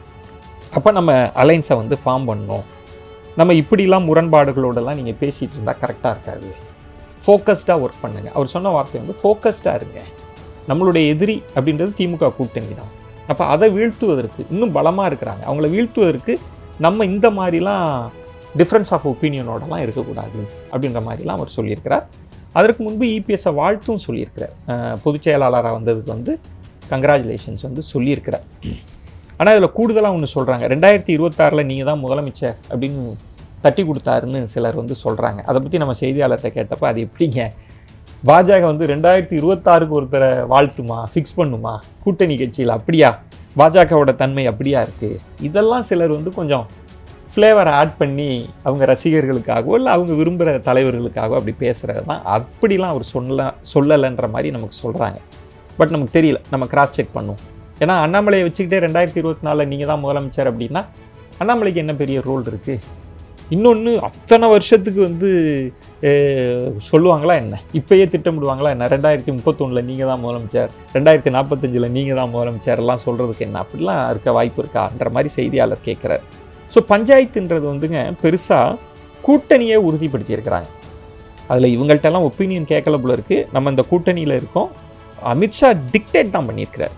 A: அப்போ நம்ம அலைன்ஸை வந்து ஃபார்ம் பண்ணணும் நம்ம இப்படிலாம் முரண்பாடுகளோடலாம் நீங்கள் பேசிகிட்டு இருந்தால் கரெக்டாக இருக்காது ஃபோக்கஸ்டாக ஒர்க் பண்ணுங்கள் அவர் சொன்ன வார்த்தை வந்து ஃபோக்கஸ்டாக இருங்க நம்மளுடைய எதிரி அப்படின்றது திமுக கூட்டணி தான் அப்போ அதை வீழ்த்துவதற்கு இன்னும் பலமாக இருக்கிறாங்க அவங்கள வீழ்த்துவதற்கு நம்ம இந்த மாதிரிலாம் டிஃப்ரென்ஸ் ஆஃப் ஒப்பீனியனோடலாம் இருக்கக்கூடாது அப்படின்ற மாதிரிலாம் அவர் சொல்லியிருக்கிறார் அதற்கு முன்பு இபிஎஸ்ஸை வாழ்த்தும் சொல்லியிருக்கிறார் அஹ் பொதுச் செயலாளராக வந்ததுக்கு வந்து கங்க்ராச்சுலேஷன்ஸ் வந்து சொல்லியிருக்கிறார் ஆனால் இதில் கூடுதலாக ஒன்று சொல்கிறாங்க ரெண்டாயிரத்தி இருபத்தாறில் நீங்கள் தான் முதலமைச்சர் அப்படின்னு தட்டி கொடுத்தாருன்னு சிலர் வந்து சொல்கிறாங்க அதை பற்றி நம்ம செய்தியாளர்கிட்ட கேட்டப்போ அது எப்படிங்க பாஜக வந்து ரெண்டாயிரத்தி இருபத்தாறுக்கு ஒருத்தரை வாழ்த்துமா ஃபிக்ஸ் பண்ணுமா கூட்டணி கட்சியில் அப்படியா பாஜகவோட தன்மை அப்படியா இருக்குது இதெல்லாம் சிலர் வந்து கொஞ்சம் ஃப்ளேவரை ஆட் பண்ணி அவங்க ரசிகர்களுக்காகவோ இல்லை அவங்க விரும்புகிற தலைவர்களுக்காகவோ அப்படி பேசுகிறது தான் அப்படிலாம் அவர் சொல்ல சொல்லலைன்ற மாதிரி நமக்கு சொல்கிறாங்க பட் நமக்கு தெரியல நம்ம கிராஸ் செக் பண்ணுவோம் ஏன்னா அண்ணாமலையை வச்சுக்கிட்டே ரெண்டாயிரத்தி இருபத்தி நாலில் நீங்கள் தான் முதலமைச்சர் அப்படின்னா அண்ணாமலைக்கு என்ன பெரிய ரோல் இருக்குது இன்னொன்று அத்தனை வருஷத்துக்கு வந்து அஹ், சொல்லுவாங்களா என்ன இப்பயே திட்டமிடுவாங்களா என்ன ரெண்டாயிரத்தி முப்பத்தொன்னில் நீங்கள் தான் முதலமைச்சர் ரெண்டாயிரத்தி நாற்பத்தஞ்சில் நீங்கள் தான் முதலமைச்சர் எல்லாம் சொல்கிறதுக்கு என்ன அப்படிலாம் இருக்க வாய்ப்பு இருக்கான்ற மாதிரி செய்தியாளர் கேட்குறாரு ஸோ பஞ்சாயத்துன்றது வந்துங்க பெருசாக கூட்டணியை உறுதிப்படுத்தியிருக்கிறாங்க அதில் இவங்கள்ட்டெல்லாம் ஒப்பீனியன் கேட்கல போல இருக்குது நம்ம இந்த கூட்டணியில் இருக்கோம் அமித்ஷா டிக்டேட் தான் பண்ணியிருக்கிறார்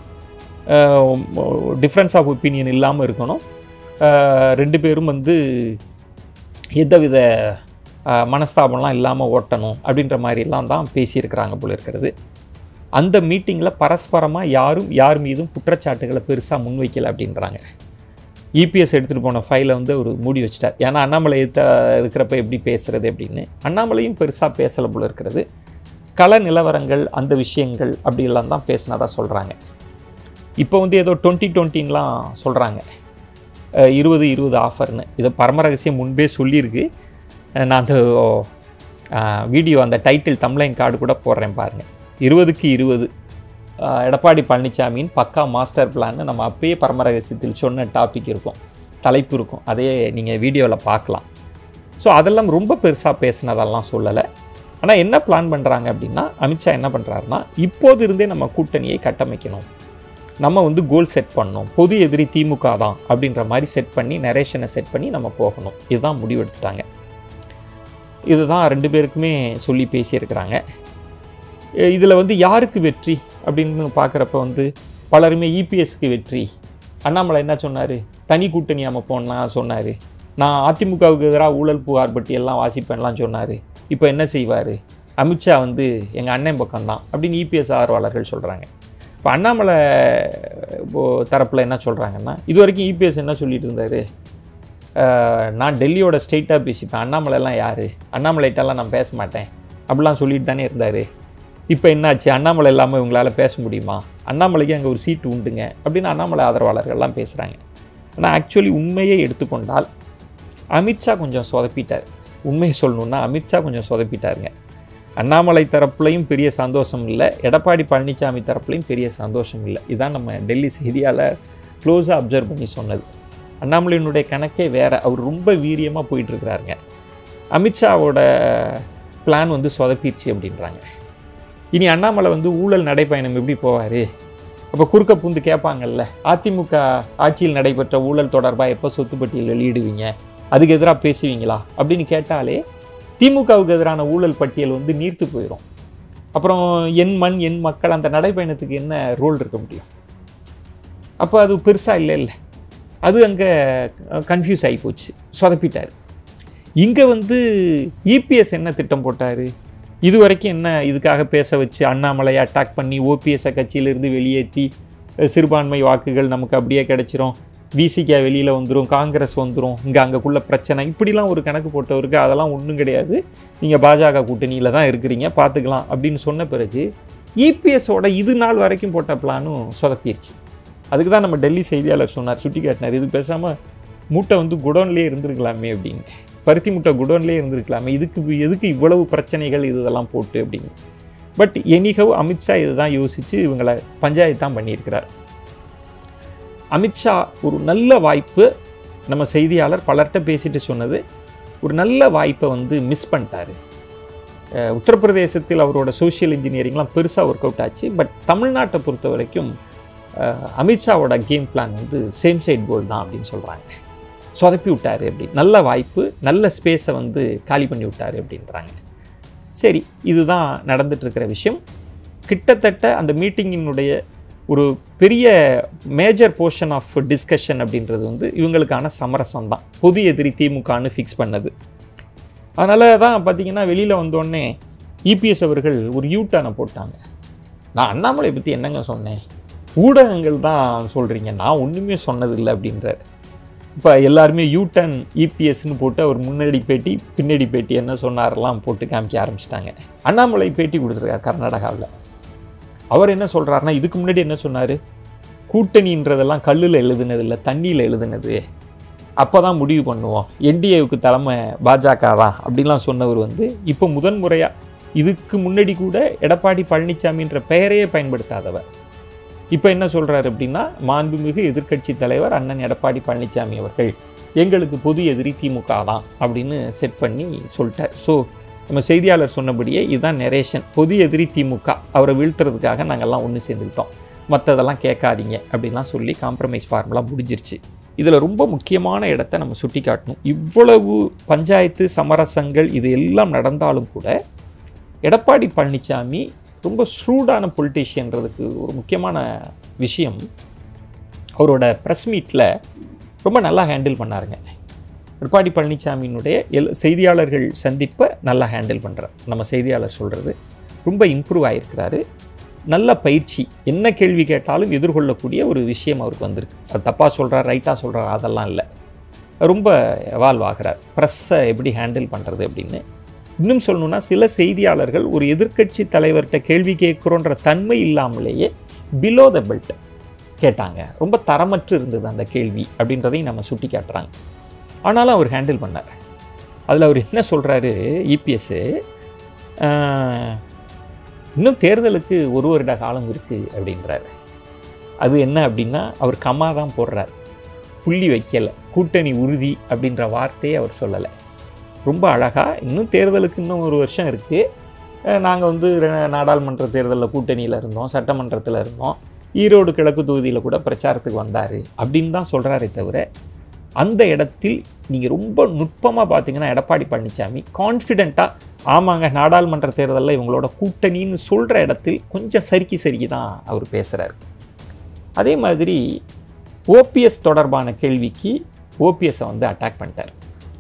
A: டிஃப்ரென்ஸ் ஆஃப் ஒப்பீனியன் இல்லாமல் இருக்கணும் அஹ், ரெண்டு பேரும் வந்து எந்தவித அஹ், மனஸ்தாபம்லாம் இல்லாமல் ஓட்டணும் அப்படின்ற மாதிரிலாம் தான் பேசியிருக்கிறாங்க போல இருக்கிறது அந்த மீட்டிங்கில் பரஸ்பரமாக யாரும் யார் மீதும் குற்றச்சாட்டுகளை பெருசாக முன்வைக்கல அப்படின்றாங்க இபிஎஸ் எடுத்துகிட்டு போன ஃபைலை வந்து அவர் மூடி வச்சிட்டார் ஏன்னா அண்ணாமலை எத்த இருக்கிறப்ப எப்படி பேசுறது அப்படின்னு அண்ணாமலையும் பெருசாக பேசலை போல இருக்கிறது கள நிலவரங்கள் அந்த விஷயங்கள் அப்படிலாம் தான் பேசினதா சொல்கிறாங்க இப்போ வந்து ஏதோ டுவெண்ட்டி டுவெண்ட்டின்லாம் சொல்கிறாங்க இருபது இருபது ஆஃபர்னு இதை பரம ரகசியம் முன்பே சொல்லியிருக்கு அஹ் நான் அந்த வீடியோ அந்த டைட்டில் தம்லைன் கார்டு கூட போடுறேன் பாருங்கள் இருபதுக்கு இருபது அஹ் எடப்பாடி பழனிசாமியின் பக்கா மாஸ்டர் பிளான்னு நம்ம அப்பயே பரம ரகசியத்தில் சொன்ன டாபிக் இருக்கும் தலைப்பு இருக்கும் அதையே நீங்கள் வீடியோவில் பார்க்கலாம் ஸோ அதெல்லாம் ரொம்ப பெருசாக பேசினதெல்லாம் சொல்லலை ஆனால் என்ன பிளான் பண்ணுறாங்க அப்படின்னா அமித்ஷா என்ன பண்ணுறாருன்னா இப்போது இருந்தே நம்ம கூட்டணியை கட்டமைக்கணும் நம்ம வந்து கோல் செட் பண்ணணும் பொது எதிரி திமுக தான் அப்படின்ற மாதிரி செட் பண்ணி நரேஷனை செட் பண்ணி நம்ம போகணும் இதுதான் முடிவெடுத்துட்டாங்க இதுதான் ரெண்டு பேருக்குமே சொல்லி பேசியிருக்கிறாங்க இதில் வந்து யாருக்கு வெற்றி அப்படின்னு பார்க்குறப்ப வந்து பலருமே இபிஎஸ்க்கு வெற்றி அண்ணாமலை என்ன சொன்னார் தனி கூட்டணி அமைப்போம்னா சொன்னார் நான் அதிமுகவுக்கு எதிராக ஊழல் புகார் பட்டி எல்லாம் வாசிப்பேன்லாம் சொன்னார் இப்போ என்ன செய்வார் அமித்ஷா வந்து எங்கள் அண்ணன் பக்கம்தான் அப்படின்னு இபிஎஸ் ஆர்வலர்கள் சொல்கிறாங்க இப்போ அண்ணாமலை தரப்பில் என்ன சொல்கிறாங்கன்னா இது வரைக்கும் இபிஎஸ் என்ன சொல்லிட்டு இருந்தார் நான் டெல்லியோட ஸ்டேட்டாக பேசிப்பேன் அண்ணாமலைலாம் யார் அண்ணாமலைட்டெல்லாம் நான் பேச மாட்டேன் அப்படிலாம் சொல்லிட்டு தானே இருந்தார் இப்போ என்னாச்சு அண்ணாமலை இல்லாமல் இவங்களால பேச முடியுமா அண்ணாமலைக்கு அங்கே ஒரு சீட்டு உண்டுங்க அப்படின்னு அண்ணாமலை ஆதரவாளர்கள்லாம் பேசுகிறாங்க ஆனால் ஆக்சுவலி உண்மையை எடுத்துக்கொண்டால் அமித்ஷா கொஞ்சம் சொதப்பிட்டார் உண்மையை சொல்லணுன்னா அமித்ஷா கொஞ்சம் சொதப்பிட்டாருங்க அண்ணாமலை தரப்புலையும் பெரிய சந்தோஷம் இல்லை எடப்பாடி பழனிசாமி தரப்புலையும் பெரிய சந்தோஷம் இல்லை இதான் நம்ம டெல்லி செய்தியாளர் க்ளோஸாக அப்சர்வ் பண்ணி சொன்னது அண்ணாமலையினுடைய கணக்கே வேறு அவர் ரொம்ப வீரியமாக போயிட்டுருக்கிறாருங்க அமித்ஷாவோட பிளான் வந்து சொதப்பிடுச்சு அப்படின்றாங்க இனி அண்ணாமலை வந்து ஊழல் நடைப்பயணம் எப்படி போவார் அப்போ குறுக்க பூந்து கேட்பாங்கல்ல அதிமுக ஆட்சியில் நடைபெற்ற ஊழல் தொடர்பாக எப்போ சொத்து பட்டியல் வெளியிடுவீங்க அதுக்கு எதிராக பேசுவீங்களா அப்படின்னு கேட்டாலே திமுகவுக்கு எதிரான ஊழல் பட்டியல் வந்து நீர்த்து போயிடும் அப்புறம் என் மண் என் மக்கள் அந்த நடைப்பயணத்துக்கு என்ன ரோல் இருக்க முடியும் அப்போ அது பெருசாக இல்லை இல்லை அது அங்கே கன்ஃபியூஸ் ஆகி போச்சு சொதப்பிட்டார் இங்கே வந்து இபிஎஸ் என்ன திட்டம் போட்டார் இது வரைக்கும் என்ன இதுக்காக பேச வச்சு அண்ணாமலையை அட்டாக் பண்ணி ஓபிஎஸ்ஸை கட்சியிலிருந்து வெளியேற்றி அஹ், சிறுபான்மை வாக்குகள் நமக்கு அப்படியே கிடைச்சிரும் விசிகே வெளியில் வந்துடும் காங்கிரஸ் வந்துடும் இங்கே அங்கக்குள்ள பிரச்சனை இப்படிலாம் ஒரு கணக்கு போட்டவருக்கு அதெல்லாம் ஒன்றும் கிடையாது நீங்கள் பாஜக கூட்டணியில் தான் இருக்கிறீங்க பார்த்துக்கலாம் அப்படின்னு சொன்ன பிறகு இபிஎஸோட இது நாள் வரைக்கும் போட்ட பிளானும் சொதப்பிடுச்சு அதுக்கு தான் நம்ம டெல்லி செய்தியாளர் சொன்னார் சுட்டி காட்டினார் இது பேசாமல் மூட்டை வந்து குடோன்லேயே இருந்திருக்கலாமே அப்படின்னு பருத்தி மூட்டை குடோன்லேயே இருந்திருக்கலாமே இதுக்கு எதுக்கு இவ்வளவு பிரச்சனைகள் இது இதெல்லாம் போட்டு அப்படின்னு பட் எனிகவ் அமித்ஷா இதுதான் யோசித்து இவங்களை பஞ்சாயத்து தான் பண்ணியிருக்கிறார் அமித்ஷா ஒரு நல்ல வாய்ப்பு நம்ம செய்தியாளர் பலர்கிட்ட பேசிட்டு சொன்னது ஒரு நல்ல வாய்ப்பை வந்து மிஸ் பண்ணிட்டாரு அஹ் உத்தரப்பிரதேசத்தில் அவரோட சோஷியல் இன்ஜினியரிங்லாம் பெருசாக ஒர்க் அவுட் ஆச்சு பட் தமிழ்நாட்டை பொறுத்த வரைக்கும் அஹ், அமித்ஷாவோட கேம் பிளான் வந்து சேம் சைட் கோல் தான் அப்படின்னு சொல்கிறாங்க சொதப்பி விட்டாரு அப்படி நல்ல வாய்ப்பு நல்ல ஸ்பேஸை வந்து காலி பண்ணி விட்டாரு அப்படின்றாங்க சரி இதுதான் நடந்துட்டு இருக்கிற விஷயம் கிட்டத்தட்ட அந்த மீட்டிங்கினுடைய ஒரு பெரிய மேஜர் போர்ஷன் ஆஃப் டிஸ்கஷன் அப்படின்றது வந்து இவங்களுக்கான சமரசம் தான் பொது எதிரி திமுகன்னு ஃபிக்ஸ் பண்ணது அதனால தான் பார்த்தீங்கன்னா வெளியில் வந்தோடனே இபிஎஸ் அவர்கள் ஒரு யூட்டர்னை போட்டாங்க நான் அண்ணாமலை பற்றி என்னங்க சொன்னேன் ஊடகங்கள் தான் சொல்கிறீங்க நான் ஒன்றுமே சொன்னதில்லை அப்படின்றார் இப்போ எல்லாருமே யூட்டன் இபிஎஸ்னு போட்டு அவர் முன்னாடி பேட்டி பின்னாடி பேட்டி என்ன சொன்னாரெல்லாம் போட்டு காமிக்க ஆரம்பிச்சிட்டாங்க அண்ணாமலை பேட்டி கொடுத்துருக்கார் கர்நாடகாவில் அவர் என்ன சொல்கிறாருன்னா இதுக்கு முன்னாடி என்ன சொன்னார் கூட்டணின்றதெல்லாம் கல்லில் எழுதுனது இல்லை தண்ணியில் எழுதுனது அப்போ தான் முடிவு பண்ணுவோம் என்டிஏவுக்கு தலைமை பாஜக தான் அப்படின்லாம் சொன்னவர் வந்து இப்போ முதன்முறையாக இதுக்கு முன்னாடி கூட எடப்பாடி பழனிசாமின்ற பெயரையே பயன்படுத்தாதவர் இப்போ என்ன சொல்கிறாரு அப்படின்னா மாண்புமிகு எதிர்க்கட்சி தலைவர் அண்ணன் எடப்பாடி பழனிசாமி அவர்கள் எங்களுக்கு பொது எதிரி திமுக தான் அப்படின்னு செட் பண்ணி சொல்லிட்டார் ஸோ நம்ம செய்தியாளர் சொன்னபடியே இதுதான் நெரேஷன் பொது எதிரி திமுக அவரை வீழ்த்துறதுக்காக நாங்கள்லாம் ஒன்று சேர்ந்துக்கிட்டோம் மற்றதெல்லாம் கேட்காதீங்க அப்படின்லாம் சொல்லி காம்ப்ரமைஸ் ஃபார்முலா முடிஞ்சிருச்சு இதில் ரொம்ப முக்கியமான இடத்த நம்ம சுட்டி காட்டணும் இவ்வளவு பஞ்சாயத்து சமரசங்கள் இது எல்லாம் நடந்தாலும் கூட எடப்பாடி பழனிசாமி ரொம்ப ஸ்ரூடான பொலிட்டீஷியன்றதுக்கு ஒரு முக்கியமான விஷயம் அவரோட ப்ரெஸ் மீட்டில் ரொம்ப நல்லா ஹேண்டில் பண்ணாருங்க எடப்பாடி பழனிசாமியினுடைய எல் செய்தியாளர்கள் சந்திப்பை நல்லா ஹேண்டில் பண்ணுறார் நம்ம செய்தியாளர் சொல்கிறது ரொம்ப இம்ப்ரூவ் ஆகிருக்கிறாரு நல்ல பயிற்சி என்ன கேள்வி கேட்டாலும் எதிர்கொள்ளக்கூடிய ஒரு விஷயம் அவருக்கு வந்திருக்கு அது தப்பாக சொல்கிறார் ரைட்டாக சொல்கிறார் அதெல்லாம் இல்லை ரொம்ப எவால்வ் ஆகிறார் ப்ரெஸ்ஸை எப்படி ஹேண்டில் பண்ணுறது அப்படின்னு இன்னும் சொல்லணும்னா சில செய்தியாளர்கள் ஒரு எதிர்க்கட்சி தலைவர்கிட்ட கேள்வி கேட்குறோன்ற தன்மை இல்லாமலேயே பிலோ த பெல்ட் கேட்டாங்க ரொம்ப தரமற்று இருந்தது அந்த கேள்வி அப்படின்றதையும் நம்ம சுட்டி காட்டுறாங்க ஆனாலும் அவர் ஹேண்டில் பண்ணார் அதில் அவர் என்ன சொல்கிறாரு இபிஎஸ்ஸு இன்னும் தேர்தலுக்கு ஒரு வருட காலம் இருக்குது அப்படின்றாரு அது என்ன அப்படின்னா அவர் கம்மா தான் போடுறார் புள்ளி வைக்கலை கூட்டணி உறுதி அப்படின்ற வார்த்தையை அவர் சொல்லலை ரொம்ப அழகாக இன்னும் தேர்தலுக்கு இன்னும் ஒரு வருஷம் இருக்குது நாங்கள் வந்து ரெ- நாடாளுமன்ற தேர்தலில் கூட்டணியில் இருந்தோம் சட்டமன்றத்தில் இருந்தோம் ஈரோடு கிழக்கு தொகுதியில் கூட பிரச்சாரத்துக்கு வந்தார் அப்படின்னு தான் சொல்கிறாரே தவிர அந்த இடத்தில் நீங்கள் ரொம்ப நுட்பமாக பார்த்தீங்கன்னா எடப்பாடி பழனிசாமி கான்ஃபிடெண்ட்டாக ஆமாங்க நாடாளுமன்ற தேர்தலில் இவங்களோட கூட்டணின்னு சொல்கிற இடத்தில் கொஞ்சம் சறுக்கி சறுக்கி தான் அவர் பேசுகிறார் அதே மாதிரி ஓபிஎஸ் தொடர்பான கேள்விக்கு ஓபிஎஸ்ஸை வந்து அட்டாக் பண்ணிட்டார்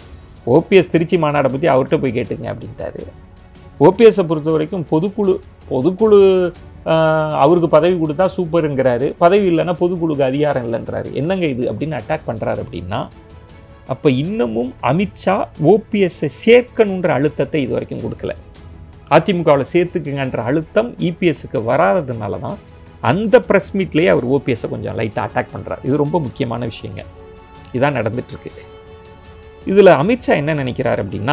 A: ஓபிஎஸ் திருச்சி மாநாடை பற்றி அவர்கிட்ட போய் கேட்டுங்க அப்படின்ட்டாரு ஓபிஎஸ்ஸை பொறுத்த வரைக்கும் பொதுக்குழு பொதுக்குழு ஆஹ், அவருக்கு பதவி கொடுத்தா சூப்பருங்கிறாரு பதவி இல்லைன்னா பொதுக்குழுக்கு அதிகாரம் இல்லைன்றாரு என்னங்க இது அப்படின்னு அட்டாக் பண்ணுறாரு அப்படின்னா அப்போ இன்னமும் அமித்ஷா ஓபிஎஸ்ஸை சேர்க்கணுன்ற அழுத்தத்தை இது வரைக்கும் கொடுக்கல அதிமுகவில் சேர்த்துக்குங்கன்ற அழுத்தம் இபிஎஸ்க்கு வராததுனால தான் அந்த ப்ரெஸ் மீட்லேயே அவர் ஓபிஎஸ்ஸை கொஞ்சம் லைட்டாக அட்டாக் பண்ணுறாரு இது ரொம்ப முக்கியமான விஷயங்க இதான் நடந்துட்டுருக்கு இதில் அமித்ஷா என்ன நினைக்கிறார் அப்படின்னா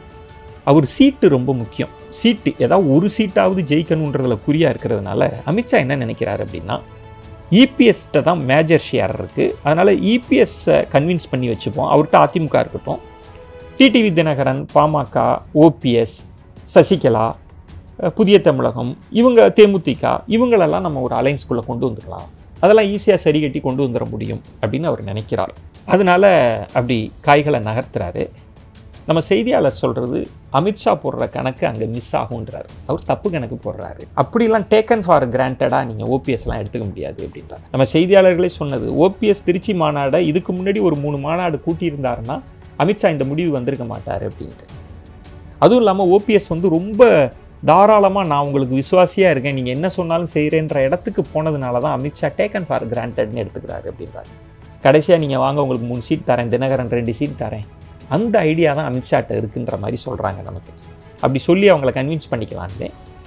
A: அவர் சீட்டு ரொம்ப முக்கியம் சீட்டு ஏதாவது ஒரு சீட்டாவது ஜெயிக்கணுன்றதுல குறியாக இருக்கிறதுனால அமித்ஷா என்ன நினைக்கிறார் அப்படின்னா இபிஎஸ்கிட்ட தான் மேஜர் ஷேர் இருக்குது அதனால் இபிஎஸ்ஸை கன்வின்ஸ் பண்ணி வச்சுப்போம் அவர்கிட்ட அதிமுக இருக்கட்டும் டிடிவி தினகரன் பாமக ஓபிஎஸ் சசிகலா அஹ், புதிய தமிழகம் இவங்க தேமுதிக இவங்களெல்லாம் நம்ம ஒரு அலைன்ஸ்குள்ளே கொண்டு வந்துடலாம் அதெல்லாம் ஈஸியாக சரி கட்டி கொண்டு வந்துட முடியும் அப்படின்னு அவர் நினைக்கிறார் அதனால அப்படி காய்களை நகர்த்துறாரு நம்ம செய்தியாளர் சொல்கிறது அமித்ஷா போடுற கணக்கு அங்கே மிஸ் ஆகுன்றார் அவர் தப்பு கணக்கு போடுறாரு அப்படிலாம் டேக்கன் ஃபார் கிராண்டடாக நீங்கள் ஓபிஎஸ்லாம் எடுத்துக்க முடியாது அப்படின்றார் நம்ம செய்தியாளர்களே சொன்னது ஓபிஎஸ் திருச்சி மாநாடை இதுக்கு முன்னாடி ஒரு மூணு மாநாடு கூட்டியிருந்தாருன்னா அமித்ஷா இந்த முடிவு வந்திருக்க மாட்டார் அப்படின்ட்டு அதுவும் இல்லாமல் ஓபிஎஸ் வந்து ரொம்ப தாராளமாக நான் உங்களுக்கு விசுவாசியாக இருக்கேன் நீங்கள் என்ன சொன்னாலும் செய்கிறேன்ற இடத்துக்கு போனதுனால தான் அமித்ஷா டேக்கன் ஃபார் கிராண்டட்னு எடுத்துக்கிறாரு அப்படின்றாரு கடைசியாக நீங்கள் வாங்க உங்களுக்கு மூணு சீட் தரேன் தினகரன் ரெண்டு சீட் தரேன் அந்த ஐடியா தான் அமித்ஷாட்ட இருக்குன்ற மாதிரி சொல்கிறாங்க நமக்கு அப்படி சொல்லி அவங்கள கன்வின்ஸ் பண்ணிக்கலான்னு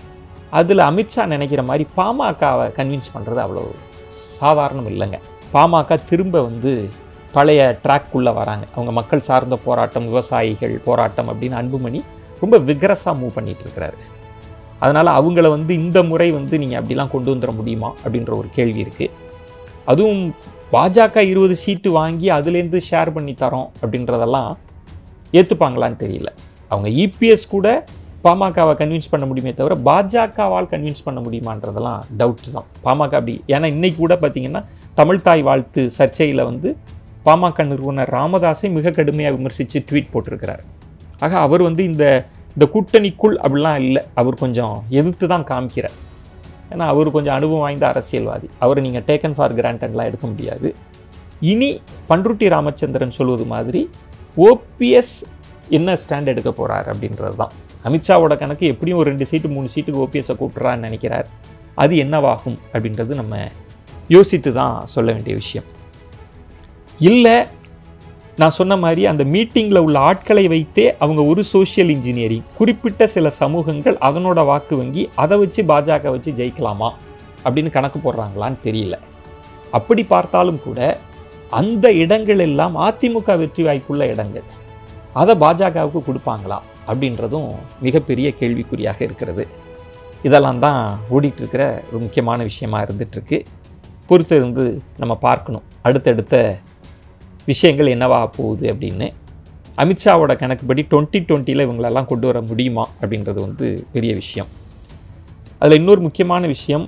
A: அதில் அமித்ஷா நினைக்கிற மாதிரி பாமகவை கன்வின்ஸ் பண்ணுறது அவ்வளோ சாதாரணம் இல்லைங்க பாமக திரும்ப வந்து பழைய ட்ராக்குள்ளே வராங்க அவங்க மக்கள் சார்ந்த போராட்டம் விவசாயிகள் போராட்டம் அப்படின்னு அன்புமணி ரொம்ப விக்ரஸாக மூவ் பண்ணிட்டு இருக்கிறாரு அதனால் அவங்கள வந்து இந்த முறை வந்து நீங்கள் அப்படிலாம் கொண்டு வந்துட முடியுமா அப்படின்ற ஒரு கேள்வி இருக்குது அதுவும் பாஜக இருபது சீட்டு வாங்கி அதுலேருந்து ஷேர் பண்ணி தரோம் அப்படின்றதெல்லாம் ஏற்றுப்பாங்களான்னு தெரியல அவங்க இபிஎஸ் கூட பாமகவை கன்வின்ஸ் பண்ண முடியுமே தவிர பாஜகவால் கன்வின்ஸ் பண்ண முடியுமான்றதெல்லாம் டவுட் தான் பாமக அப்படி ஏன்னா இன்னைக்கு கூட பார்த்தீங்கன்னா தமிழ்தாய் வாழ்த்து சர்ச்சையில் வந்து பாமக நிறுவனர் ராமதாஸை மிக கடுமையாக விமர்சித்து ட்வீட் போட்டிருக்கிறார் ஆக அவர் வந்து இந்த இந்த கூட்டணிக்குள் அப்படிலாம் இல்லை அவர் கொஞ்சம் எதிர்த்து தான் காமிக்கிறார் ஏன்னா அவர் கொஞ்சம் அனுபவம் வாய்ந்த அரசியல்வாதி அவரை நீங்கள் டேக்கன் ஃபார் கிராண்டட்லாம் எடுக்க முடியாது இனி பன்ருட்டி ராமச்சந்திரன் சொல்வது மாதிரி ஓபிஎஸ் என்ன ஸ்டாண்ட் எடுக்க போகிறார் அப்படின்றது தான் அமித்ஷாவோட கணக்கு எப்படியும் ஒரு ரெண்டு சீட்டு மூணு சீட்டுக்கு ஓபிஎஸ்ஸை கூட்டுறான்னு நினைக்கிறார் அது என்னவாகும் அப்படின்றது நம்ம யோசித்து தான் சொல்ல வேண்டிய விஷயம் இல்லை நான் சொன்ன மாதிரி அந்த மீட்டிங்கில் உள்ள ஆட்களை வைத்தே அவங்க ஒரு சோஷியல் இன்ஜினியரிங் குறிப்பிட்ட சில சமூகங்கள் அதனோட வாக்கு வங்கி அதை வச்சு பாஜக வச்சு ஜெயிக்கலாமா அப்படின்னு கணக்கு போடுறாங்களான்னு தெரியல அப்படி பார்த்தாலும் கூட அந்த இடங்கள் எல்லாம் அதிமுக வெற்றி வாய்ப்புள்ள இடங்கள் அதை பாஜகவுக்கு கொடுப்பாங்களா அப்படின்றதும் மிகப்பெரிய கேள்விக்குறியாக இருக்கிறது இதெல்லாம் தான் ஓடிட்டு இருக்கிற ஒரு முக்கியமான விஷயமா இருந்துகிட்ருக்கு பொறுத்து இருந்து நம்ம பார்க்கணும் அடுத்தடுத்த விஷயங்கள் என்னவா போகுது அப்படின்னு அமித்ஷாவோட கணக்குப்படி டுவெண்ட்டி டுவெண்ட்டியில் இவங்களெல்லாம் கொண்டு வர முடியுமா அப்படின்றது வந்து பெரிய விஷயம் அதில் இன்னொரு முக்கியமான விஷயம்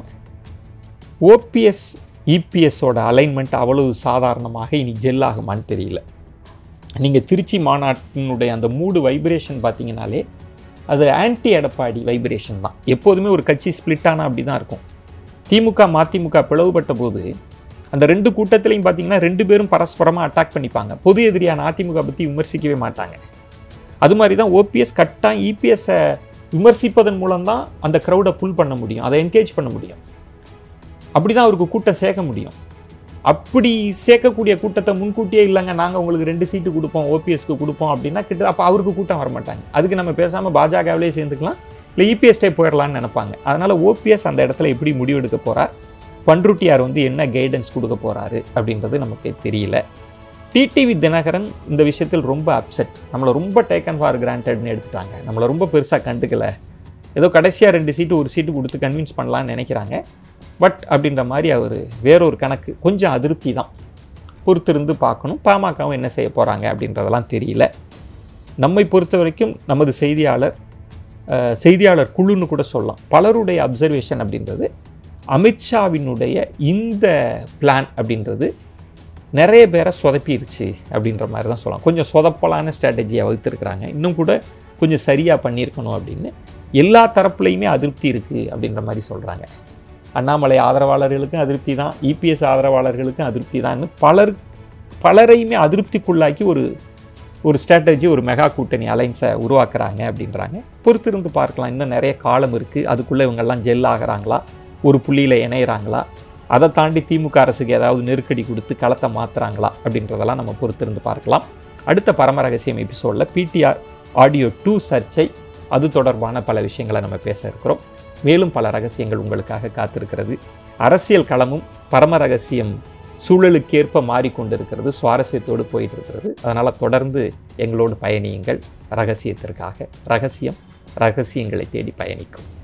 A: ஓபிஎஸ் இபிஎஸோட அலைன்மெண்ட் அவ்வளவு சாதாரணமாக இனி ஜெல் ஆகுமான்னு தெரியல நீங்கள் திருச்சி மாநாட்டினுடைய அந்த மூடு வைப்ரேஷன் பார்த்தீங்கனாலே அது ஆன்டி எடப்பாடி வைப்ரேஷன் தான் எப்போதுமே ஒரு கட்சி ஸ்பிளிட் ஆனால் அப்படி தான் இருக்கும் திமுக மதிமுக பிளவுபட்ட போது அந்த ரெண்டு கூட்டத்திலையும் பார்த்தீங்கன்னா ரெண்டு பேரும் பரஸ்பரமாக அட்டாக் பண்ணிப்பாங்க பொது எதிரியான அதிமுக பற்றி விமர்சிக்கவே மாட்டாங்க அது மாதிரி தான் ஓபிஎஸ் கட்டாக இபிஎஸ்ஸை விமர்சிப்பதன் மூலம் தான் அந்த க்ரௌடை புல் பண்ண முடியும் அதை என்கேஜ் பண்ண முடியும் அப்படி தான் அவருக்கு கூட்டம் சேர்க்க முடியும் அப்படி சேர்க்கக்கூடிய கூட்டத்தை முன்கூட்டியே இல்லைங்க நாங்கள் உங்களுக்கு ரெண்டு சீட்டு கொடுப்போம் ஓபிஎஸ்க்கு கொடுப்போம் அப்படின்னா கிட்ட அப்போ அவருக்கு கூட்டம் வரமாட்டாங்க அதுக்கு நம்ம பேசாமல் பாஜகவிலே சேர்ந்துக்கலாம் இல்லை இபிஎஸ்டே போயிடலான்னு நினைப்பாங்க அதனால் ஓபிஎஸ் அந்த இடத்துல எப்படி முடிவெடுக்க போகிறார் பன்ருட்டியார் வந்து என்ன கைடன்ஸ் கொடுக்க போகிறாரு அப்படின்றது நமக்கு தெரியல டிடிவி தினகரன் இந்த விஷயத்தில் ரொம்ப அப்செட் நம்மளை ரொம்ப டேக்கன் ஃபார் கிராண்டட்னு எடுத்துட்டாங்க நம்மளை ரொம்ப பெருசாக கண்டுக்கல ஏதோ கடைசியாக ரெண்டு சீட்டு ஒரு சீட்டு கொடுத்து கன்வின்ஸ் பண்ணலான்னு நினைக்கிறாங்க பட் அப்படின்ற மாதிரி அவர் வேறொரு கணக்கு கொஞ்சம் அதிருப்தி தான் பொறுத்திருந்து பார்க்கணும் பாமகவும் என்ன செய்ய போகிறாங்க அப்படின்றதெல்லாம் தெரியல நம்மை பொறுத்த வரைக்கும் நமது செய்தியாளர் அஹ், செய்தியாளர் குழுன்னு கூட சொல்லலாம் பலருடைய அப்சர்வேஷன் அப்படின்றது அமித்ஷாவினுடைய இந்த பிளான் அப்படின்றது நிறைய பேரை சொதப்பிருச்சு அப்படின்ற மாதிரி தான் சொல்லலாம் கொஞ்சம் சொதப்பலான ஸ்ட்ராட்டஜியை வகுத்துருக்குறாங்க இன்னும் கூட கொஞ்சம் சரியாக பண்ணியிருக்கணும் அப்படின்னு எல்லா தரப்புலையுமே அதிருப்தி இருக்குது அப்படின்ற மாதிரி சொல்கிறாங்க அண்ணாமலை ஆதரவாளர்களுக்கும் அதிருப்தி தான் இபிஎஸ் ஆதரவாளர்களுக்கும் அதிருப்தி தான் பலர் பலரையுமே அதிருப்திக்குள்ளாக்கி ஒரு ஒரு ஸ்ட்ராட்டஜி ஒரு மெகா கூட்டணி அலைன்ஸை உருவாக்குறாங்க அப்படின்றாங்க பொறுத்திருந்து பார்க்கலாம் இன்னும் நிறைய காலம் இருக்குது அதுக்குள்ளே இவங்கெல்லாம் ஜெல் ஆகுறாங்களா ஒரு புள்ளியில் இணையிறாங்களா அதை தாண்டி திமுக அரசுக்கு ஏதாவது நெருக்கடி கொடுத்து களத்தை மாற்றுறாங்களா அப்படின்றதெல்லாம் நம்ம பொறுத்திருந்து பார்க்கலாம் அடுத்த பரம ரகசியம் எபிசோடில் பிடிஆர் ஆடியோ டூ சர்ச்சை அது தொடர்பான பல விஷயங்களை நம்ம பேச இருக்கிறோம் மேலும் பல ரகசியங்கள் உங்களுக்காக காத்திருக்கிறது அரசியல் களமும் பரம ரகசியம் சூழலுக்கேற்ப மாறிக்கொண்டிருக்கிறது சுவாரஸ்யத்தோடு போயிட்டு இருக்கிறது அதனால் தொடர்ந்து எங்களோடு பயணியுங்கள் ரகசியத்திற்காக ரகசியம் ரகசியங்களை தேடி பயணிக்கும்